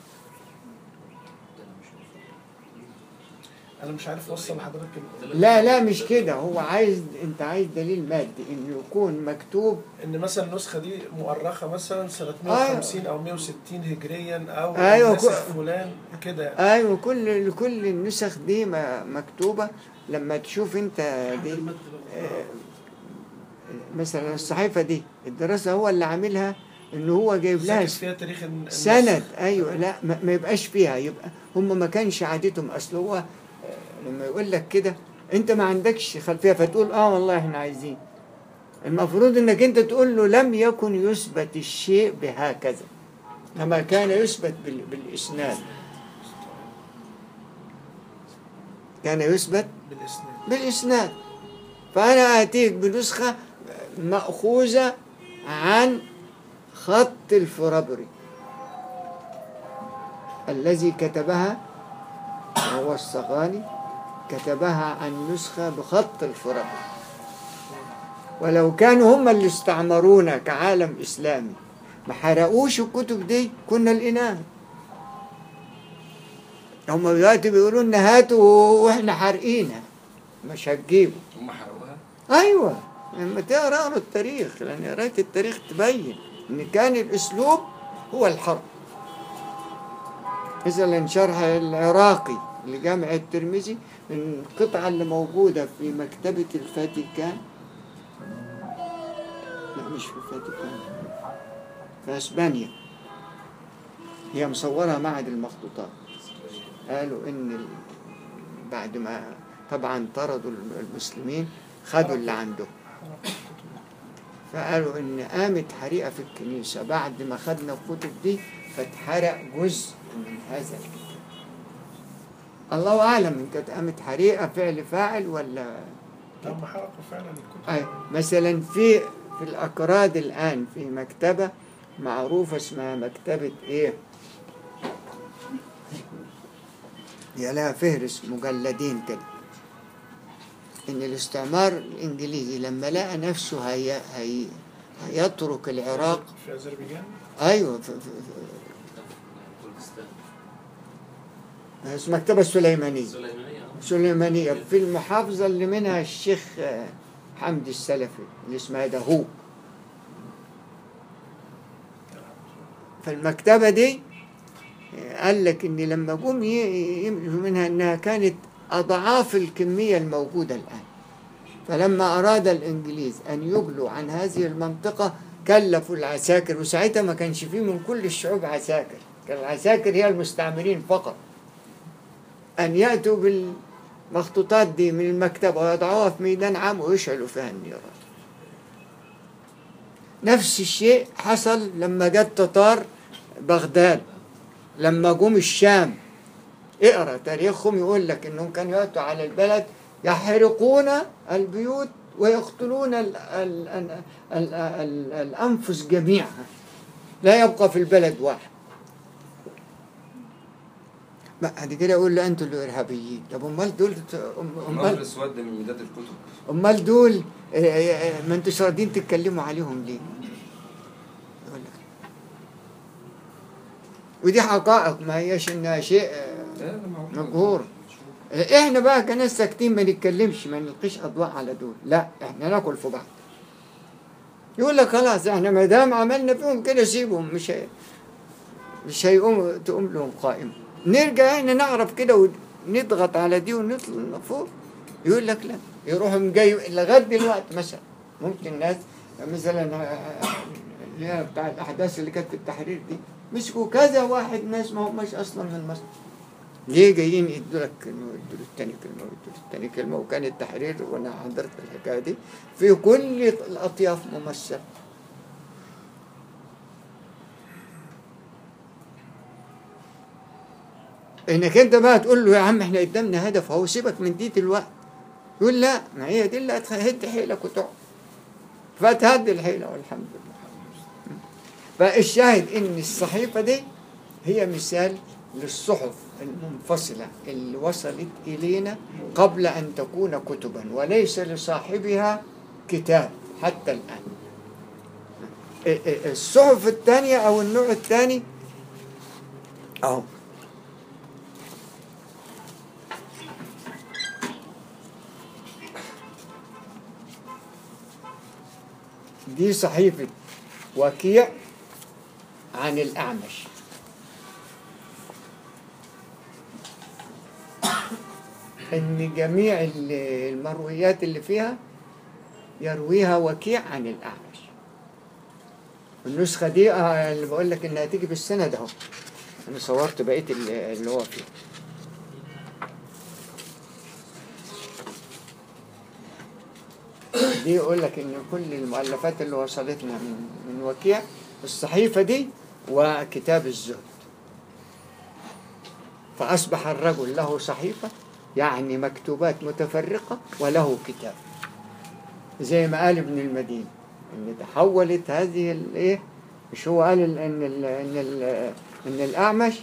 انا مش عارف اوصل لحضرتك ال- لا لا مش كده هو عايز أنت عايز دليل مادي إنه يكون مكتوب ان مثلا النسخه دي مؤرخه مثلا سنه أيوة. 150 او 160 هجريا او أيوة، نسخ كو- فلان كده يعني. ايوه كل كل النسخ دي ما- مكتوبه لما تشوف انت دي آه، مثلا الصحيفه دي الدراسه هو اللي عاملها ان هو جايب لها ساكت فيها تاريخ الن- النسخ. سند ايوه لا ما ما يبقاش فيها يبقى هم ما كانش عادتهم اصل هو آه، لما يقول لك كده انت ما عندكش خلفيه فتقول اه والله احنا عايزين المفروض انك انت تقول له لم يكن يثبت الشيء بهكذا كما كان يثبت بال- بالاسناد كان يثبت بالاسناد بالإسناد فأنا آتيك بنسخة مأخوذة عن خط الفرابري الذي كتبها وهو الصغاني كتبها عن نسخة بخط الفرابري ولو كانوا هم اللي استعمرونا كعالم إسلامي ما حرقوش الكتب دي كنا لقيناها هم دلوقتي بيقولوا لنا هاتوا واحنا حارقينها مش هتجيبوا هم حرقوها ايوه لما تقرا اقرا التاريخ لان قرايه التاريخ تبين ان كان الاسلوب هو الحرب مثلا شرح العراقي لجامع الترمذي من القطعه اللي موجوده في مكتبه الفاتيكان لا مش في الفاتيكان في اسبانيا هي مصورها معهد المخطوطات قالوا ان ال- بعد ما طبعا طردوا المسلمين خدوا اللي عندهم فقالوا ان قامت حريقه في الكنيسه بعد ما خدنا الكتب دي فاتحرق جزء من هذا الكتاب الله اعلم ان كانت قامت حريقه فعل فاعل ولا هم حرقوا فعلا الكتب أي مثلا في في الأكراد الآن في مكتبة معروفة اسمها مكتبة إيه؟ هي لها فهرس مجلدين كده إن الاستعمار الإنجليزي لما لقى نفسه هي هي هيترك العراق في اذربيجان أيوه في في كردستان في اسمها المكتبة السليمانية سليمانية اه سليمانية في المحافظة اللي منها الشيخ آه، حمدي السلفي اللي اسمها دهو فالمكتبة دي آه، قال لك ان لما جم ي- يملوا منها انها كانت اضعاف الكمية الموجودة الان فلما اراد الانجليز ان يجلوا عن هذه المنطقة كلفوا العساكر وساعتها ما كانش فيه من كل الشعوب عساكر كان العساكر هي المستعمرين فقط أن يأتوا بالمخطوطات دي من المكتبة ويضعوها في ميدان عام ويشعلوا فيها النيران نفس الشيء حصل لما جت تتار بغداد لما جم الشام اقرا تاريخهم يقول لك انهم كانوا ياتوا على البلد يحرقون البيوت ويقتلون ال ال ال ال ال الانفس جميعا لا يبقى في البلد واحد بعد كده يقول له انتوا اللي ارهابيين طب امال دول النظر امال اسود من مداد الكتب امال دول آه، آه، ما انتوش راضيين تتكلموا عليهم ليه؟ يقول لك ودي حقائق ما هيش انها شيء آه، لا، ده معروف. مجهور. احنا بقى كناس ساكتين ما نتكلمش ما نلقيش اضواء على دول لا احنا ناكل في بعض يقول لك خلاص احنا ما دام عملنا فيهم كده سيبهم مش هي مش هيقوم تقوم لهم قائمه نرجع احنا نعرف كده ونضغط على دي ونطلع فوق يقول لك لا يروحوا جاي لغايه دلوقتي مثلا ممكن ناس مثلا آه، اللي هي بتاع الاحداث اللي كانت في التحرير دي مسكوا كذا واحد ناس ما هماش اصلا من مصر ليه جايين يدوا لك كلمه ويدوا له الثاني كلمه ويدوا له الثاني كلمه وكان التحرير وانا حضرت الحكايه دي في كل الاطياف ممثل انك انت بقى تقول له يا عم احنا قدامنا هدف اهو سيبك من دي دلوقتي يقول لا ما هي دي اللي هتهد حيلك وتقعد فتهد الحيله والحمد لله فالشاهد ان الصحيفه دي هي مثال للصحف المنفصله اللي وصلت الينا قبل ان تكون كتبا وليس لصاحبها كتاب حتى الان الصحف الثانيه او النوع الثاني اهو دي صحيفة وكيع عن الأعمش إن جميع ال- المرويات اللي فيها يرويها وكيع عن الأعمش النسخة دي آه، اللي بقول لك إنها تيجي بالسند أهو أنا صورت بقية ال- اللي هو فيه دي يقول لك ان كل المؤلفات اللي وصلتنا من من وكيع الصحيفه دي وكتاب الزهد فاصبح الرجل له صحيفه يعني مكتوبات متفرقه وله كتاب زي ما قال ابن المدين ان تحولت هذه الايه مش هو قال ال- ان ال ان ال ان الاعمش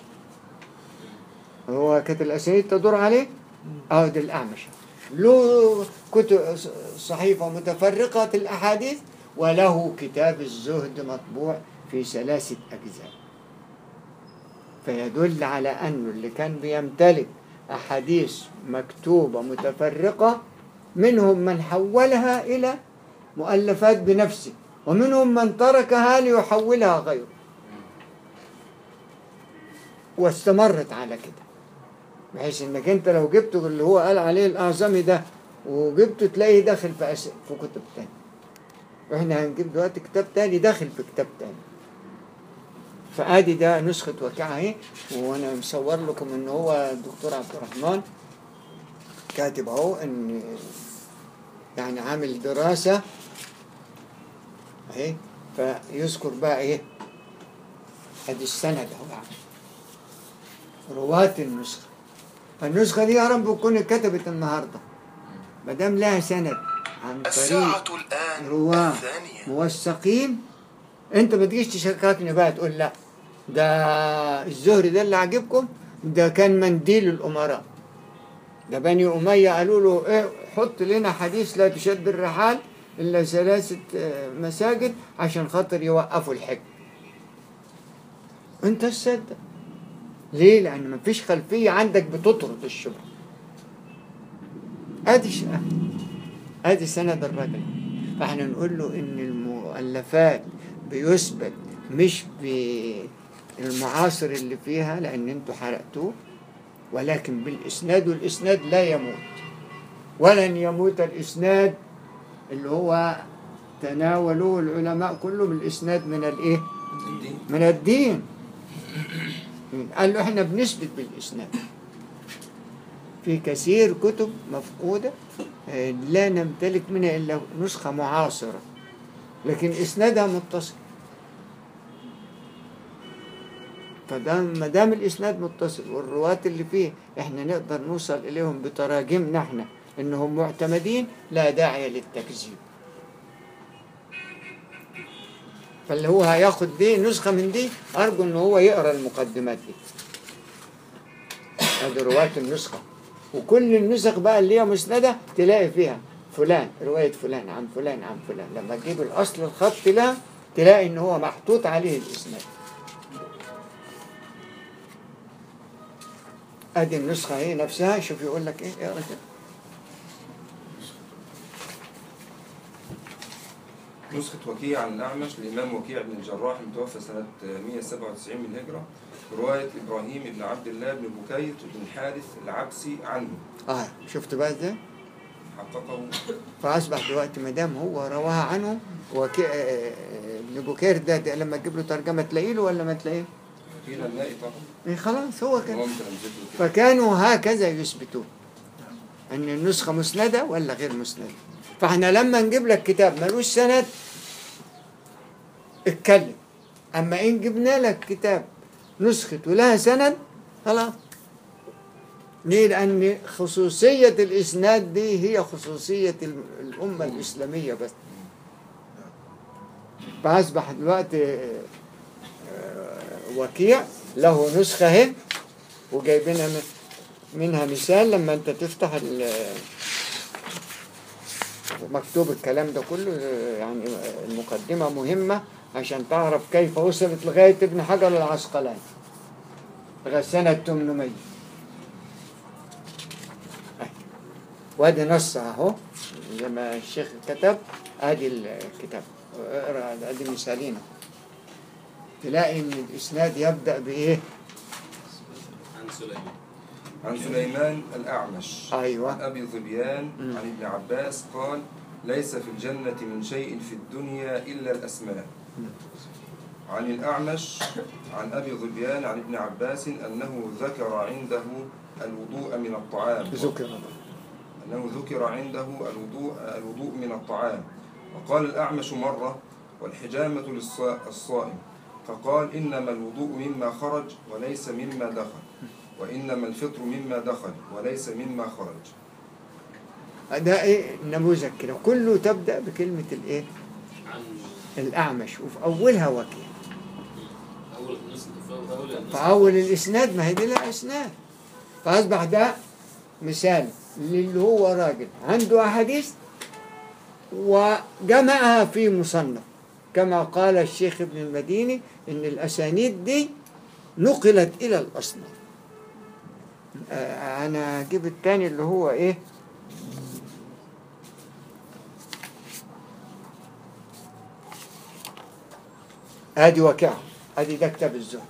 هو كانت الاسانيد تدور عليه اه ده الاعمش له كتب صحيفة متفرقة الأحاديث وله كتاب الزهد مطبوع في ثلاثة أجزاء فيدل على أنه اللي كان بيمتلك أحاديث مكتوبة متفرقة منهم من حولها إلى مؤلفات بنفسه ومنهم من تركها ليحولها غيره واستمرت على كده بحيث انك انت لو جبته اللي هو قال عليه الاعظمي ده وجبته تلاقيه داخل في أس... في كتب تاني واحنا هنجيب دلوقتي كتاب تاني داخل في كتاب تاني فادي ده نسخة وكيعة اهي وانا مصور لكم ان هو الدكتور عبد الرحمن كاتب اهو ان يعني عامل دراسة اهي فيذكر بقى ايه ادي السند اهو رواة النسخة فالنسخة دي يا رب تكون اتكتبت النهاردة ما دام لها سند عن طريق الساعة الآن رواه الثانية موثقين انت ما تجيش تشككني بقى تقول لا ده الزهري ده اللي عاجبكم ده كان منديل الامراء ده بني اميه قالوا له ايه حط لنا حديث لا تشد الرحال الا ثلاثه آه، مساجد عشان خاطر يوقفوا الحج انت تصدق ليه لان ما فيش خلفيه عندك بتطرد الشبهه ادي ش- ادي سند الرجل فاحنا نقول له ان المؤلفات بيثبت مش بالمعاصر اللي فيها لان انتوا حرقتوه ولكن بالاسناد والاسناد لا يموت ولن يموت الاسناد اللي هو تناولوه العلماء كله بالاسناد من الايه؟ الدين من الدين قال له احنا بنثبت بالاسناد في كثير كتب مفقودة آه، لا نمتلك منها إلا نسخة معاصرة لكن إسنادها متصل فده ما دام الاسناد متصل والرواة اللي فيه احنا نقدر نوصل اليهم بتراجمنا احنا انهم معتمدين لا داعي للتكذيب فاللي هو هياخد دي نسخة من دي أرجو إن هو يقرأ المقدمات دي هذه رواية النسخة وكل النسخ بقى اللي هي مسندة تلاقي فيها فلان رواية فلان عن فلان عن فلان لما تجيب الأصل الخط لها تلاقي إن هو محطوط عليه الإسناد ادي النسخة هي نفسها شوف يقول لك ايه اقرا كده نسخة وكيع عن الأعمش للإمام وكيع بن الجراح المتوفى سنة 197 من الهجرة رواية إبراهيم بن عبد الله بن بكير بن الحارث العبسي عنه اه شفت بقى ازاي حققه فاصبح دلوقتي ما دام هو رواها عنه وكي... آه، آه، ابن بكير ده, ده لما تجيب له ترجمه تلاقيه له ولا ما تلاقيه؟ قيل النائي طبعا إيه خلاص هو كده هو مترجمته كده فكانوا هكذا يثبتون ان النسخه مسنده ولا غير مسنده فاحنا لما نجيب لك كتاب ملوش سند اتكلم اما ان جبنا لك كتاب نسخته لها سند خلاص ليه لان خصوصيه الاسناد دي هي خصوصيه ال- الامه الاسلاميه بس فاصبح دلوقتي آه، آه، وكيع له نسخه اهي وجايبينها من منها مثال لما انت تفتح ال مكتوب الكلام ده كله يعني المقدمة مهمة عشان تعرف كيف وصلت لغاية ابن حجر العسقلاني لغاية سنة 800 أهي. وادي نص اهو زي ما الشيخ كتب ادي الكتاب اقرا ادي مثالين أهو. تلاقي ان الاسناد يبدأ بايه؟ عن سليمان عن سليمان الأعمش أيوة. عن أبي ظبيان مم. عن ابن عباس قال ليس في الجنة من شيء في الدنيا إلا الأسماء عن الأعمش عن أبي ظبيان عن ابن عباس أنه ذكر عنده الوضوء من الطعام ذكر أنه ذكر عنده الوضوء الوضوء من الطعام وقال الأعمش مرة والحجامة للصائم فقال إنما الوضوء مما خرج وليس مما دخل وإنما الفطر مما دخل وليس مما خرج ده ايه نموذج كده كله تبدأ بكلمة الايه عن الأعمش وفي أولها وكيل اول نسخه في اول النسخة. فأول الإسناد ما هي دي لها إسناد فأصبح ده مثال للي هو راجل عنده أحاديث وجمعها في مصنف كما قال الشيخ ابن المديني إن الأسانيد دي نقلت إلى الأصناف آه، أنا أجيب التاني اللي هو إيه ادي وكعه ادي ده كتاب الزهد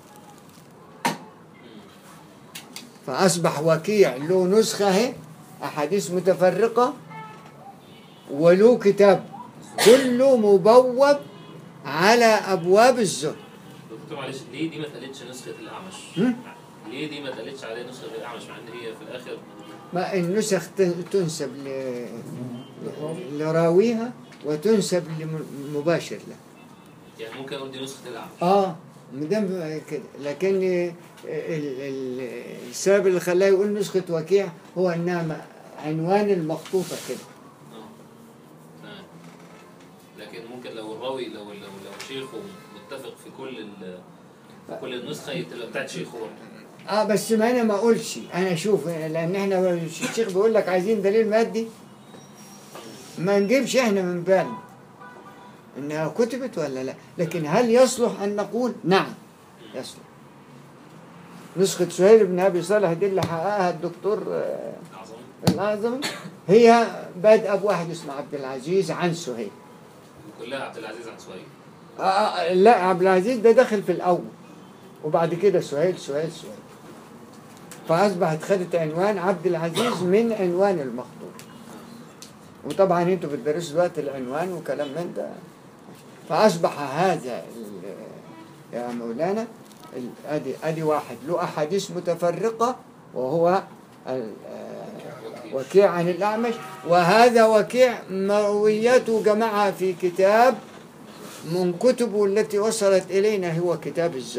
فاصبح وكيع له نسخه اهي احاديث متفرقه وله كتاب كله مبوب على ابواب الزهد دكتور معلش ليه دي ما اتقالتش نسخه الاعمش؟ هم؟ ليه دي ما اتقالتش عليها نسخه الاعمش مع ان هي في الاخر ما النسخ تن- تنسب ل- لراويها وتنسب لمباشر له يعني ممكن اقول دي نسخه الاعمش اه مدام كده لكن ال- ال- السبب اللي خلاه يقول نسخة وكيع هو انها م- عنوان المخطوطة كده اه تمام لكن ممكن لو الراوي لو لو لو شيخه متفق في كل ال في كل النسخه تبقى بتاعت شيخه برضه. اه بس ما انا ما اقولش انا اشوف لان احنا الشيخ بيقول لك عايزين دليل مادي ما نجيبش احنا من بالنا انها كتبت ولا لا لكن هل يصلح ان نقول نعم يصلح نسخة سهيل بن ابي صالح دي اللي حققها الدكتور آه، اعظم الأعظم هي بادئة بواحد اسمه عبد العزيز عن سهيل كلها عبد العزيز عن سهيل آه آه، لا عبد العزيز ده دخل في الأول وبعد كده سهيل سهيل سهيل فأصبحت خدت عنوان عبد العزيز من عنوان المخطوط وطبعا انتوا بتدرسوا دلوقتي العنوان وكلام من ده فأصبح هذا ال- يا مولانا ال- ادي ادي واحد له احاديث متفرقه وهو ال- آه، وكيع عن الأعمش وهذا وكيع مروياته جمعها في كتاب من كتبه التي وصلت إلينا هو كتاب الزهد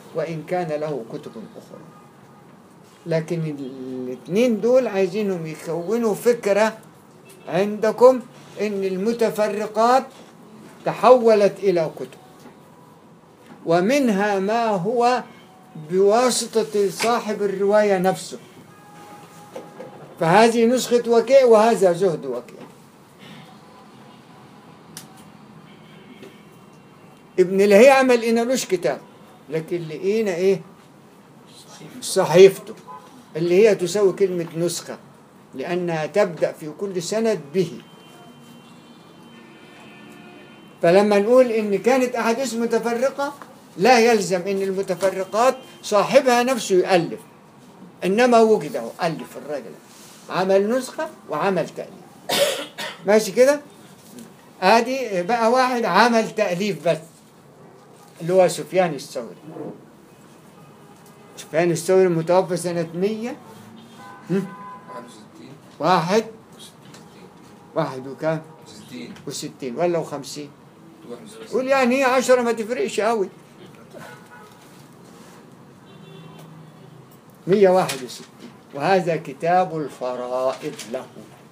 وإن كان له كتب أخرى لكن الاثنين دول عايزينهم يكونوا فكرة عندكم إن المتفرقات تحولت إلى كتب ومنها ما هو بواسطة صاحب الرواية نفسه فهذه نسخة وكيع وهذا زهد وكيع ابن لهي عمل إنا لوش كتاب لكن لقينا إيه صحيفته اللي هي تساوي كلمة نسخة لأنها تبدأ في كل سند به فلما نقول إن كانت أحاديث متفرقة لا يلزم إن المتفرقات صاحبها نفسه يؤلف إنما وجد أهو ألف الراجل عمل نسخة وعمل تأليف ماشي كده ادي بقى واحد عمل تأليف بس اللي هو سفيان الثوري سفيان الثوري متوفى سنة 100 هم؟ 61 واحد واحد وكام 60 وستين ولا وخمسين 61 قول يعني هي عشرة ما تفرقش قوي مية واحد وستين وهذا كتاب الفرائض له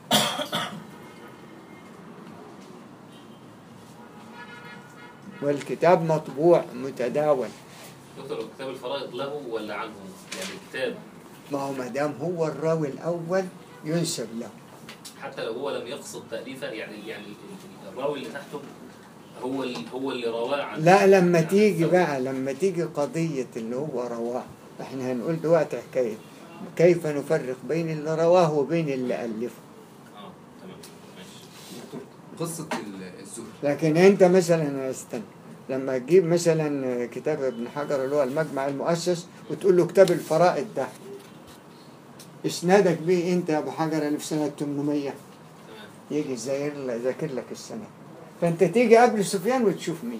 والكتاب مطبوع متداول دكتور كتاب الفرائض له ولا عنه؟ يعني كتاب ما هو ما دام هو الراوي الأول ينسب له حتى لو هو لم يقصد تأليفه يعني يعني ال- ال- الراوي اللي تحته هو ال- هو اللي رواه عن لا لما عن تيجي الثوري. بقى لما تيجي قضية اللي هو رواه احنا هنقول دلوقتي حكاية كيف نفرق بين اللي رواه وبين اللي ألفه اه تمام ماشي دكتور قصة ال- الزهد لكن انت مثلا استنى لما تجيب مثلا كتاب ابن حجر اللي هو المجمع المؤسس وتقول له كتاب الفرائض ده اسنادك بيه انت يا ابو حجر اللي في سنه 800 تمام يجي يذاكر يذاكر لك السنه فانت تيجي قبل سفيان وتشوف مين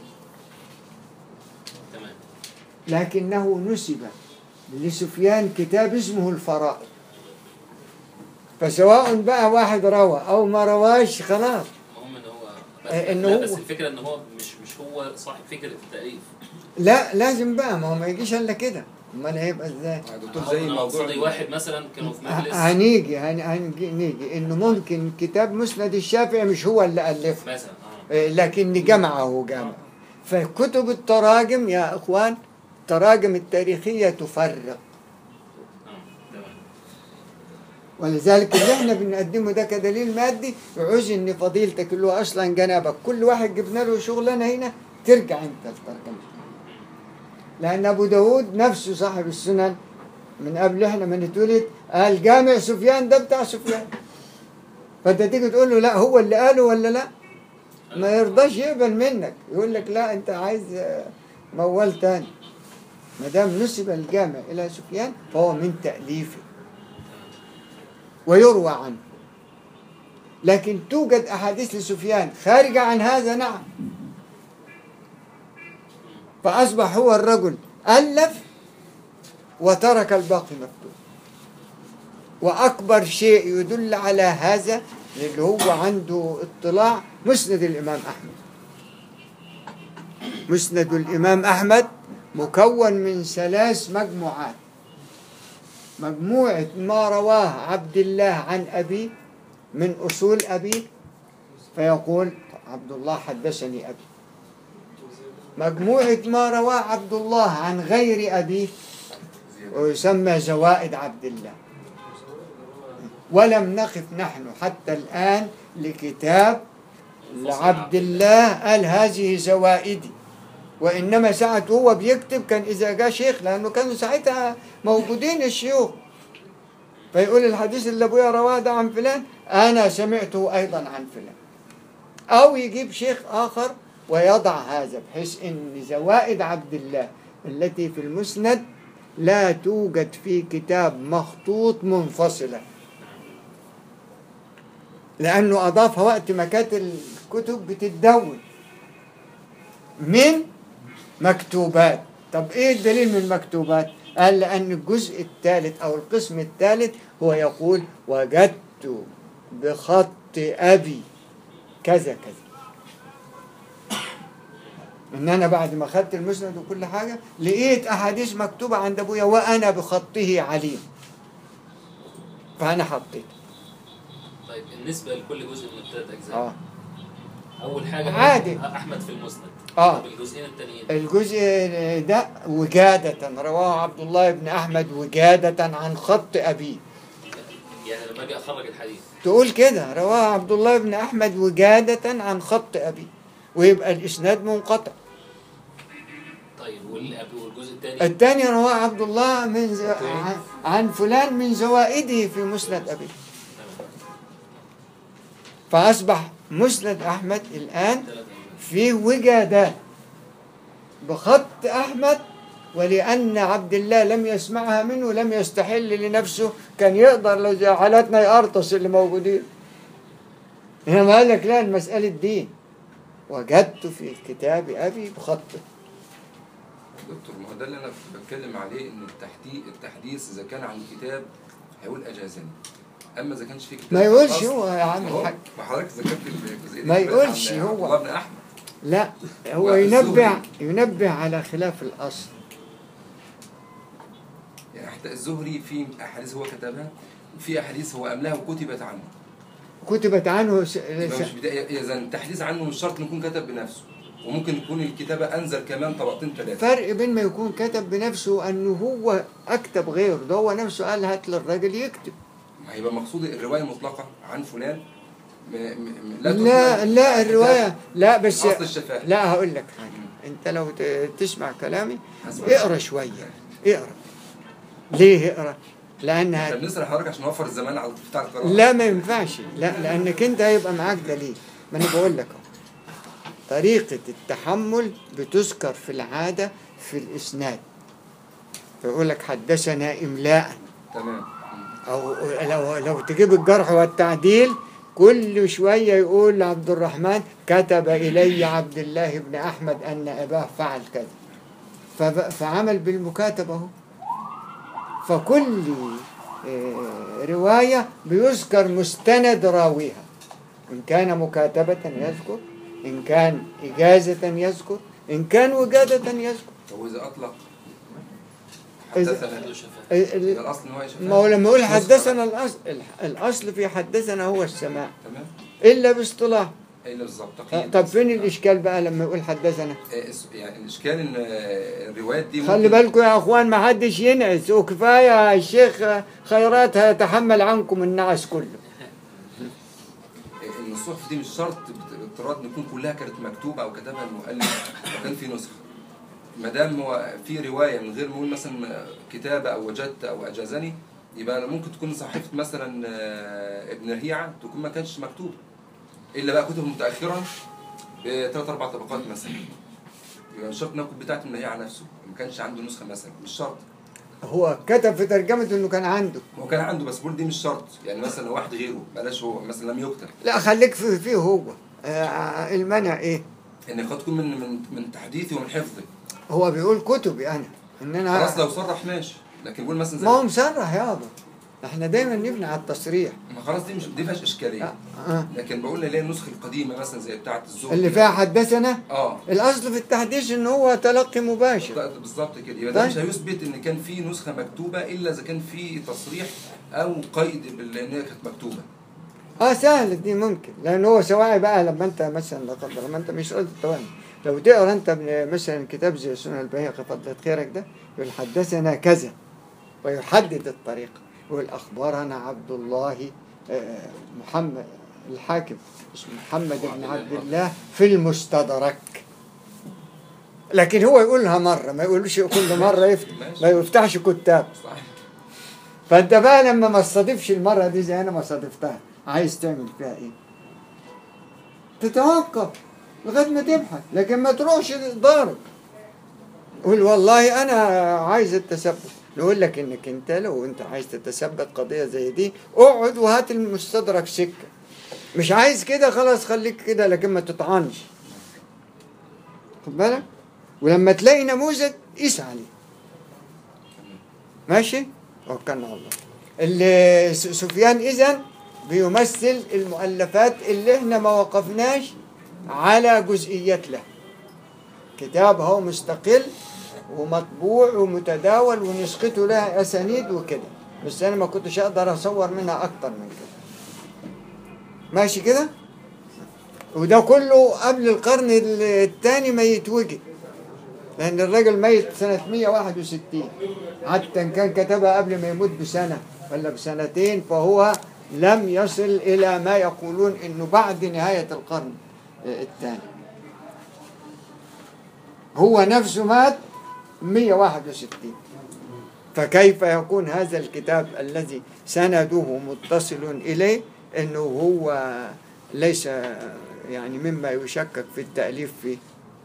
تمام لكنه نسب لسفيان كتاب اسمه الفرائض فسواء بقى واحد روى او ما رواش خلاص المهم ان هو بس, آه، إن لا هو- بس الفكره ان هو مش مش هو صاحب فكره التأليف لا لازم بقى ما هو ما يجيش الا كده امال هيبقى ازاي يا دكتور هو زي أنا موضوع أقصد واحد مثلا كانوا في مجلس هنيجي هن- هنجي نيجي انه ممكن كتاب مسند الشافعي مش هو اللي الفه مثلا اه إيه، لكن جمعه جامع فكتب التراجم يا اخوان التراجم التاريخيه تفرق اه تمام ولذلك اللي احنا بنقدمه ده كدليل مادي يعوز ان فضيلتك اللي هو اصلا جنابك كل واحد جبنا له شغلانه هنا ترجع انت الترجمه لان ابو داود نفسه صاحب السنن من قبل احنا ما نتولد قال جامع سفيان ده بتاع سفيان فانت تيجي تقول له لا هو اللي قاله ولا لا ما يرضاش يقبل منك يقول لك لا انت عايز آه، موال تاني ما دام نسب الجامع الى سفيان فهو من تاليفه ويروى عنه لكن توجد احاديث لسفيان خارجه عن هذا نعم فاصبح هو الرجل الف وترك الباقي مكتوب واكبر شيء يدل على هذا اللي هو عنده اطلاع مسند الامام احمد مسند الامام احمد مكون من ثلاث مجموعات مجموعة ما رواه عبد الله عن أبيه من أصول أبيه فيقول عبد الله حدثني أبي مجموعة ما رواه عبد الله عن غير أبيه ويسمى زوائد عبد الله ولم نقف نحن حتى الآن لكتاب لعبد الله قال هذه زوائدي وإنما ساعة هو بيكتب كان إذا جاء شيخ لأنه كانوا ساعتها موجودين الشيوخ فيقول الحديث اللي أبويا رواه ده عن فلان أنا سمعته أيضا عن فلان أو يجيب شيخ آخر ويضع هذا بحيث أن زوائد عبد الله التي في المسند لا توجد في كتاب مخطوط منفصلة لأنه أضافها وقت ما كانت الكتب بتتدون من مكتوبات طب ايه الدليل من المكتوبات قال لان الجزء الثالث او القسم الثالث هو يقول وجدت بخط ابي كذا كذا ان انا بعد ما خدت المسند وكل حاجه لقيت احاديث مكتوبه عند ابويا وانا بخطه عليم فانا حطيت طيب بالنسبه لكل جزء من الثلاث اجزاء اه اول حاجه عادي. احمد في المسند آه. طب الجزئين التانيين الجزء ده وجادة رواه عبد الله بن أحمد وجادة عن خط أبيه يعني لما اجي اخرج الحديث تقول كده رواه عبد الله بن أحمد وجادة عن خط أبيه ويبقى الإسناد منقطع طيب والأب- والجزء الثاني الثاني رواه عبد الله من ز... عن- عن فلان من زوائده في مسند أبيه فأصبح مسند أحمد الآن ثلاث أجزاء. فيه وجادات بخط أحمد ولأن عبد الله لم يسمعها منه لم يستحل لنفسه كان يقدر لو زي حالاتنا يقرطس اللي موجودين إنما قال لك لا المسألة دين وجدت في كتاب أبي بخطه دكتور ما هو ده اللي انا بتكلم عليه ان التحديث التحديث اذا كان عن كتاب هيقول اجازني اما اذا كانش في كتاب ما يقولش أصل- هو يا عم أهو، الحاج ما حضرتك ذكرت الجزئيه دي ما دلوقتي يقولش عن هو. عبد الله بن احمد لا هو وأبي ينبه الزهري. ينبه على خلاف الأصل يعني حتى الزهري في احاديث هو كتبها وفي احاديث هو املاها وكتبت عنه كتبت عنه س... يبقى س... مش بداية اذا التحديث عنه مش شرط انه يكون كتب بنفسه وممكن يكون الكتابه انزل كمان طبقتين ثلاثه فرق بين ما يكون كتب بنفسه أنه هو أكتب غيره ده هو نفسه قال هات للراجل يكتب ما هيبقى مقصود الروايه المطلقه عن فلان م... م... م... لا لا لا, تحمل الرواية لا بس اصل الشفاهه لا هقول لك حاجة أنت لو ت- تسمع كلامي هسمع. اقرا شوية اقرا ليه اقرا؟ احنا لأنها بنسرح حضرتك عشان نوفر الزمان على بتاع القراءه لا ما ينفعش لا لأنك أنت هيبقى معاك دليل ما أنا بقول لك أهو طريقة التحمل بتذكر في العادة في الإسناد فيقول لك حدثنا إملاء تمام أو لو لو تجيب الجرح والتعديل كل شوية يقول لعبد الرحمن كتب إلي عبد الله بن أحمد أن أباه فعل كذا فب- فعمل بالمكاتبة أهو فكل آه، رواية بيذكر مستند راويها إن كان مكاتبة يذكر إن كان إجازة يذكر إن كان وجادة يذكر واذا اطلق إذا- حدثنا عنده شفاهه ال- ال- يبقى الاصل ان هو يشفى ما هو لما يقول حدثنا الأصل الأصل في حدثنا هو السماع تمام إلا باصطلاح الا بالظبط آه، تقييد طب فين الإشكال بقى لما يقول حدثنا آه، اس- يعني الاشكال ان آه، الروايات دي خلي ممكن- بالكم يا أخوان ما حدش ينعس وكفاية الشيخ خيرات هيتحمل عنكم النعس كله ان الصحف دي مش شرط باضطراد ان يكون كلها كانت مكتوبه او كتبها المؤلف وكان في نسخه ما دام هو في روايه من غير ما يقول مثلا كتابه او وجدت او اجازني يبقى أنا ممكن تكون صحيفه مثلا آه، ابن رهيعه تكون ما كانتش مكتوبه الا بقى كتب متاخرا بثلاث اربع طبقات مثلا يبقى مش شرط انها كتب بتاعت ابن رهيعه نفسه ما كانش عنده نسخه مثلا مش شرط هو كتب في ترجمة إنه كان عنده هو كان عنده بس بقول دي مش شرط يعني مثلا واحد غيره بلاش هو مثلا لم يكتب لا خليك في فيه هو آه، المنع إيه ان قد تكون من من من تحديثي ومن حفظي هو بيقول كتبي أنا إن أنا خلاص لو صرح ماشي لكن بيقول مثلا زي ما هو مصرح يابا احنا دايما نبني على التصريح ما خلاص دي مش دي فيهاش اشكاليه آه. آه. لكن بقول لي النسخه القديمه مثلا زي بتاعه الزهري اللي فيها حدثنا اه الاصل في التحديث ان هو تلقي مباشر ده- بالظبط كده يبقى ده طيب. مش هيثبت ان كان في نسخه مكتوبه الا اذا كان في تصريح او قيد بال- ان هي كانت مكتوبه اه سهل دي ممكن لان هو سواعي بقى لما انت مثلا لا قدر الله انت مش قلت طبعا لو تقرا انت من- مثلا كتاب زي سنن البيهقي فضلة خيرك ده يقول حدثنا كذا ويحدد الطريقه يقول اخبرنا عبد الله آه، محمد الحاكم اسمه محمد بن عبد الله في المستدرك لكن هو يقولها مرة ما يقولش كل مرة يفتح ما يفتحش كتاب صح فانت بقى لما ما تصادفش المرة دي زي انا ما صادفتها عايز تعمل فيها ايه تتوقف لغاية ما تبحث لكن ما تروحش ضارب قول والله انا عايز التثبت نقول لك انك انت لو انت عايز تتثبت قضية زي دي اقعد وهات المستدرك سكة مش عايز كده خلاص خليك كده لكن ما تطعنش خد بالك ولما تلاقي نموذج قيس عليه ماشي توكلنا على الله اللي س- سفيان اذا بيمثل المؤلفات اللي احنا ما وقفناش على جزئيات له كتاب هو مستقل ومطبوع ومتداول ونسخته لها أسانيد وكده بس أنا ما كنتش أقدر أصور منها أكتر من كده ماشي كده وده كله قبل القرن الثاني ما يتوجد لأن الراجل ميت سنة 161 حتى إن كان كتبها قبل ما يموت بسنة ولا بسنتين فهو لم يصل إلى ما يقولون إنه بعد نهاية القرن الثاني هو نفسه مات 161 فكيف يكون هذا الكتاب الذي سنده متصل إليه أنه هو ليس يعني مما يشكك في التأليف فيه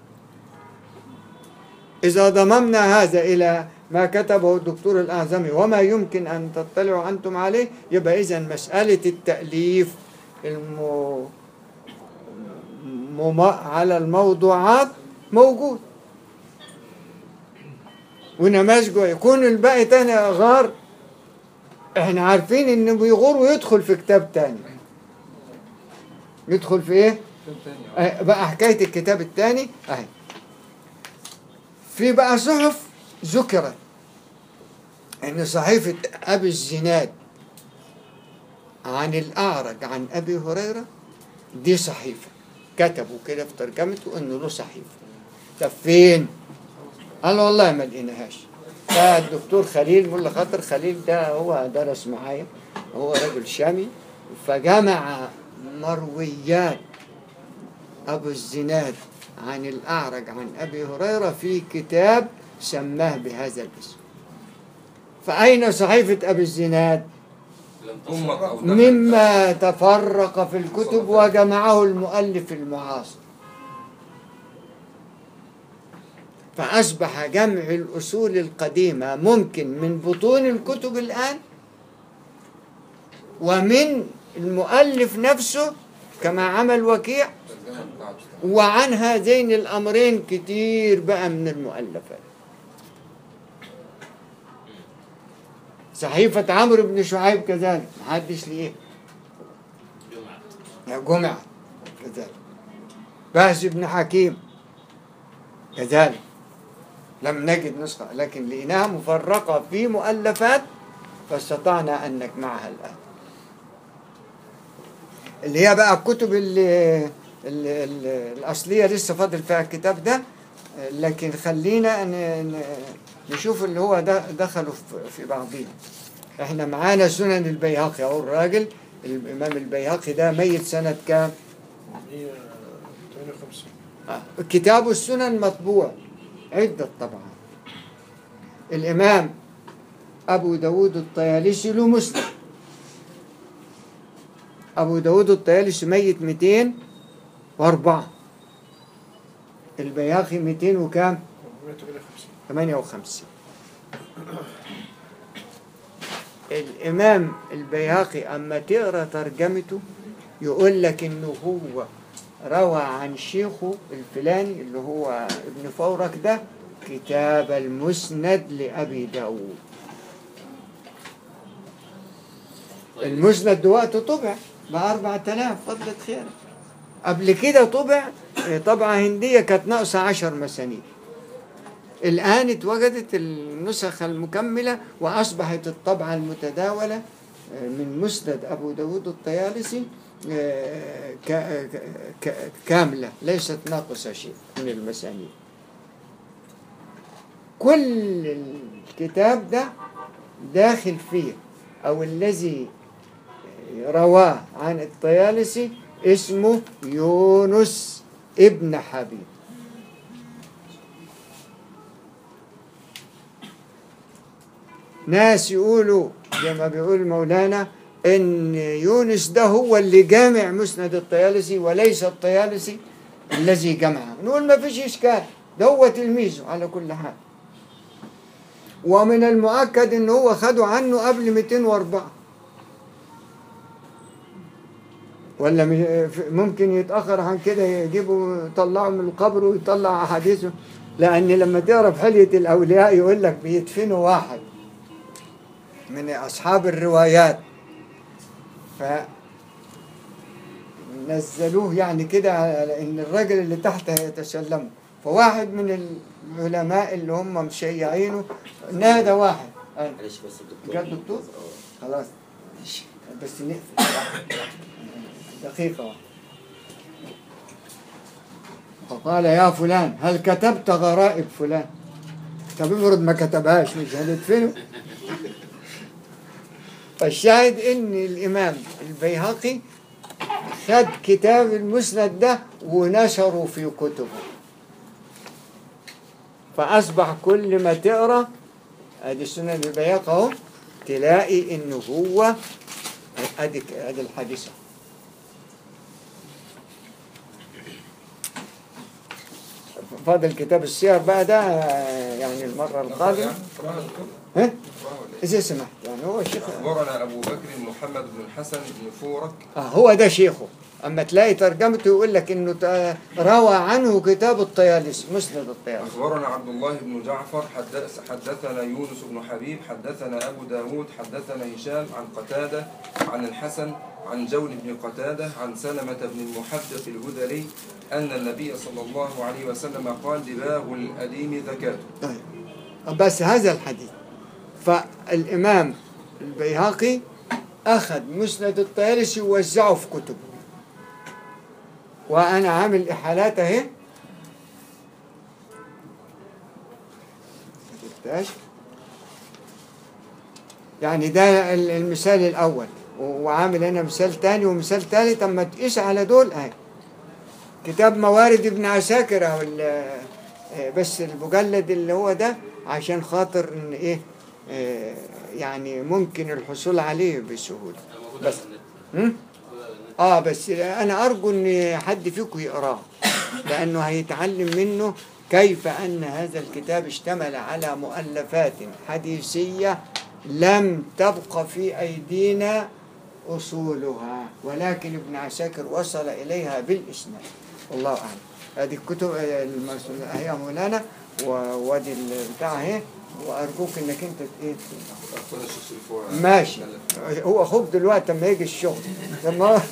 إذا ضممنا هذا إلى ما كتبه الدكتور الأعظمي وما يمكن أن تطلعوا أنتم عليه يبقى إذا مسألة التأليف الم... مم... على الموضوعات موجود ونماذجه يكون الباقي تاني غار احنا عارفين انه بيغور ويدخل في كتاب تاني يدخل في ايه كتاب تاني اه بقى حكاية الكتاب التاني اهي في بقى صحف ذكرت ان صحيفة ابي الزناد عن الاعرج عن ابي هريرة دي صحيفة كتبوا كده في ترجمته انه له صحيفة طب فين؟ قال والله ما لقيناهاش فالدكتور خليل ملا خاطر خليل ده هو درس معايا هو رجل شامي فجمع مرويات أبو الزناد عن الأعرج عن أبي هريرة في كتاب سماه بهذا الاسم فأين صحيفة أبي الزناد لم أمك تصل أو دخلت. مما تفرق في الكتب وجمعه المؤلف المعاصر فأصبح جمع الأصول القديمة ممكن من بطون الكتب الآن ومن المؤلف نفسه كما عمل وكيع الترجمة بتاعته وعن هذين الأمرين كتير بقى من المؤلفات صحيفة عمرو بن شعيب كذلك محدش ليه جمعة جمعة كذلك باز بن حكيم كذلك لم نجد نسخة لكن لقيناها مفرقة في مؤلفات فاستطعنا أن نجمعها الآن اللي هي بقى الكتب اللي, اللي, اللي الأصلية لسه فاضل فيها الكتاب ده لكن خلينا ن- ن- نشوف اللي هو ده دخلوا في- في بعضهم احنا معانا سنن البيهقي اهو الراجل الامام البيهقي ده ميت سنه كام 158 آه، كتاب السنن مطبوع عدة طبعا الإمام أبو داود الطيالسي له مسلم أبو داود الطيالسي ميت 204 البياقي 200 وكام 158 58 الإمام البيهقي أما تقرأ ترجمته يقول لك إنه هو روى عن شيخه الفلاني اللي هو ابن فورك ده كتاب المسند لأبي داود طيب. المسند دلوقتي طبع بأربعة آلاف فضلة خير قبل كده طبع آه، طبعة هندية كانت ناقصة عشر مسانيد الآن اتوجدت النسخ المكملة وأصبحت الطبعة المتداولة آه، من مسند أبو داود الطيالسي آه، ك- ك- كاملة ليست ناقصة شيء من المسانيد كل الكتاب ده داخل فيه أو الذي رواه عن الطيالسي اسمه يونس ابن حبيب ناس يقولوا زي ما بيقول مولانا ان يونس ده هو اللي جامع مسند الطيالسي وليس الطيالسي الذي جمعه نقول ما فيش اشكال ده هو تلميذه على كل حال ومن المؤكد ان هو خده عنه قبل 204 ولا م- ممكن يتأخر عن كده يجيبوا يطلعوا من القبر ويطلع أحاديثه لأن لما تقرا في حلية الأولياء يقول لك بيدفنوا واحد من أصحاب الروايات ف نزلوه يعني كده على إن الراجل اللي تحت هيتسلمه فواحد من العلماء اللي هم مشيعينه نادى واحد قال معلش بس الدكتور جاب دكتور؟ اه خلاص ماشي. بس نقفل دقيقة واحدة. فقال يا فلان هل كتبت غرائب فلان طب افرض ما كتبهاش مش هندفنه فالشاهد ان الامام البيهقي خد كتاب المسند ده ونشره في كتبه فاصبح كل ما تقرا ادي سنن البيهقي اهو تلاقي انه هو ادي ادي الحديث أهو. فاضل كتاب السير بقى ده آه، يعني المرة القادمة اقراها يا دكتور ها؟ اقراها ولا إيه؟ إذا سمحت يعني هو الشيخ أخبرنا أبو بكر محمد بن الحسن بن فورك آه هو ده شيخه أما تلاقي ترجمته يقول لك إنه تا- روى عنه كتاب الطيالسي مسند الطيالسي أخبرنا عبد الله بن جعفر حدث حدثنا يونس بن حبيب حدثنا أبو داود حدثنا هشام عن قتادة عن الحسن عن جون بن قتادة عن سلمة بن المحدث الهذلي أن النبي صلى الله عليه وسلم قال دباغ الأليم زكاته طيب بس هذا الحديث فالإمام البيهقي أخذ مسند الطيالسي ووزعه في كتبه وأنا عامل إحالات أهي ما شفتهاش؟ يعني ده ال- المثال الأول و- وعامل هنا مثال تاني ومثال تالت أما تقيس على دول أهي كتاب موارد ابن عساكر أو ال- آه، بس المجلد اللي هو ده عشان خاطر ان ايه آه، يعني ممكن الحصول عليه بسهولة موجود بس. على النت هم؟ موجود على النت. اه بس انا ارجو ان حد فيكم يقراه لانه هيتعلم منه كيف ان هذا الكتاب اشتمل على مؤلفات حديثية لم تبق في ايدينا اصولها ولكن ابن عساكر وصل اليها بالاسناد والله اعلم هذه الكتب آه، المرسومة هي مولانا ووادي البتاع اهي وارجوك انك انت ايه خد الشيخ شريف هو- ماشي هو اخوك دلوقتي لما يجي الشغل لما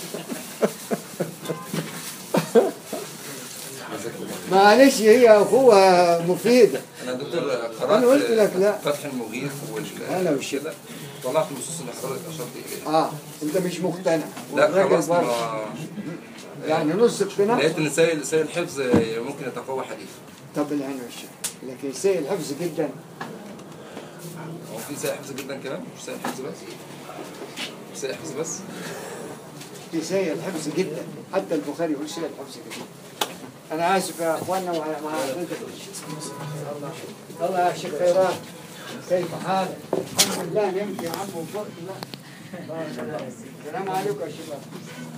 معلش هي اخوها مفيده أنا دكتور قرأت أنا قلت لك لا. فتح المغيث أنا وال وش- كده طلعت النصوص اللي حضرتك أشرت إليها اه انت مش مقتنع لا والراجل خلاص برضه. ما يعني نص اقتناع لقيت ان سيء سيء الحفظ ممكن يتقوى حديث طب العين والشفا لكن سيء الحفظ جدا هو في سيء حفظ جدا كمان مش سيء حفظ بس سيء حفظ بس في سيء الحفظ جدا حتى البخاري يقول سيء الحفظ جدا انا اسف يا اخواننا مع مع الله يا شيخ خيرات كيف حالك؟ الحمد لله نمت يا عم وفقت لا السلام عليكم يا شباب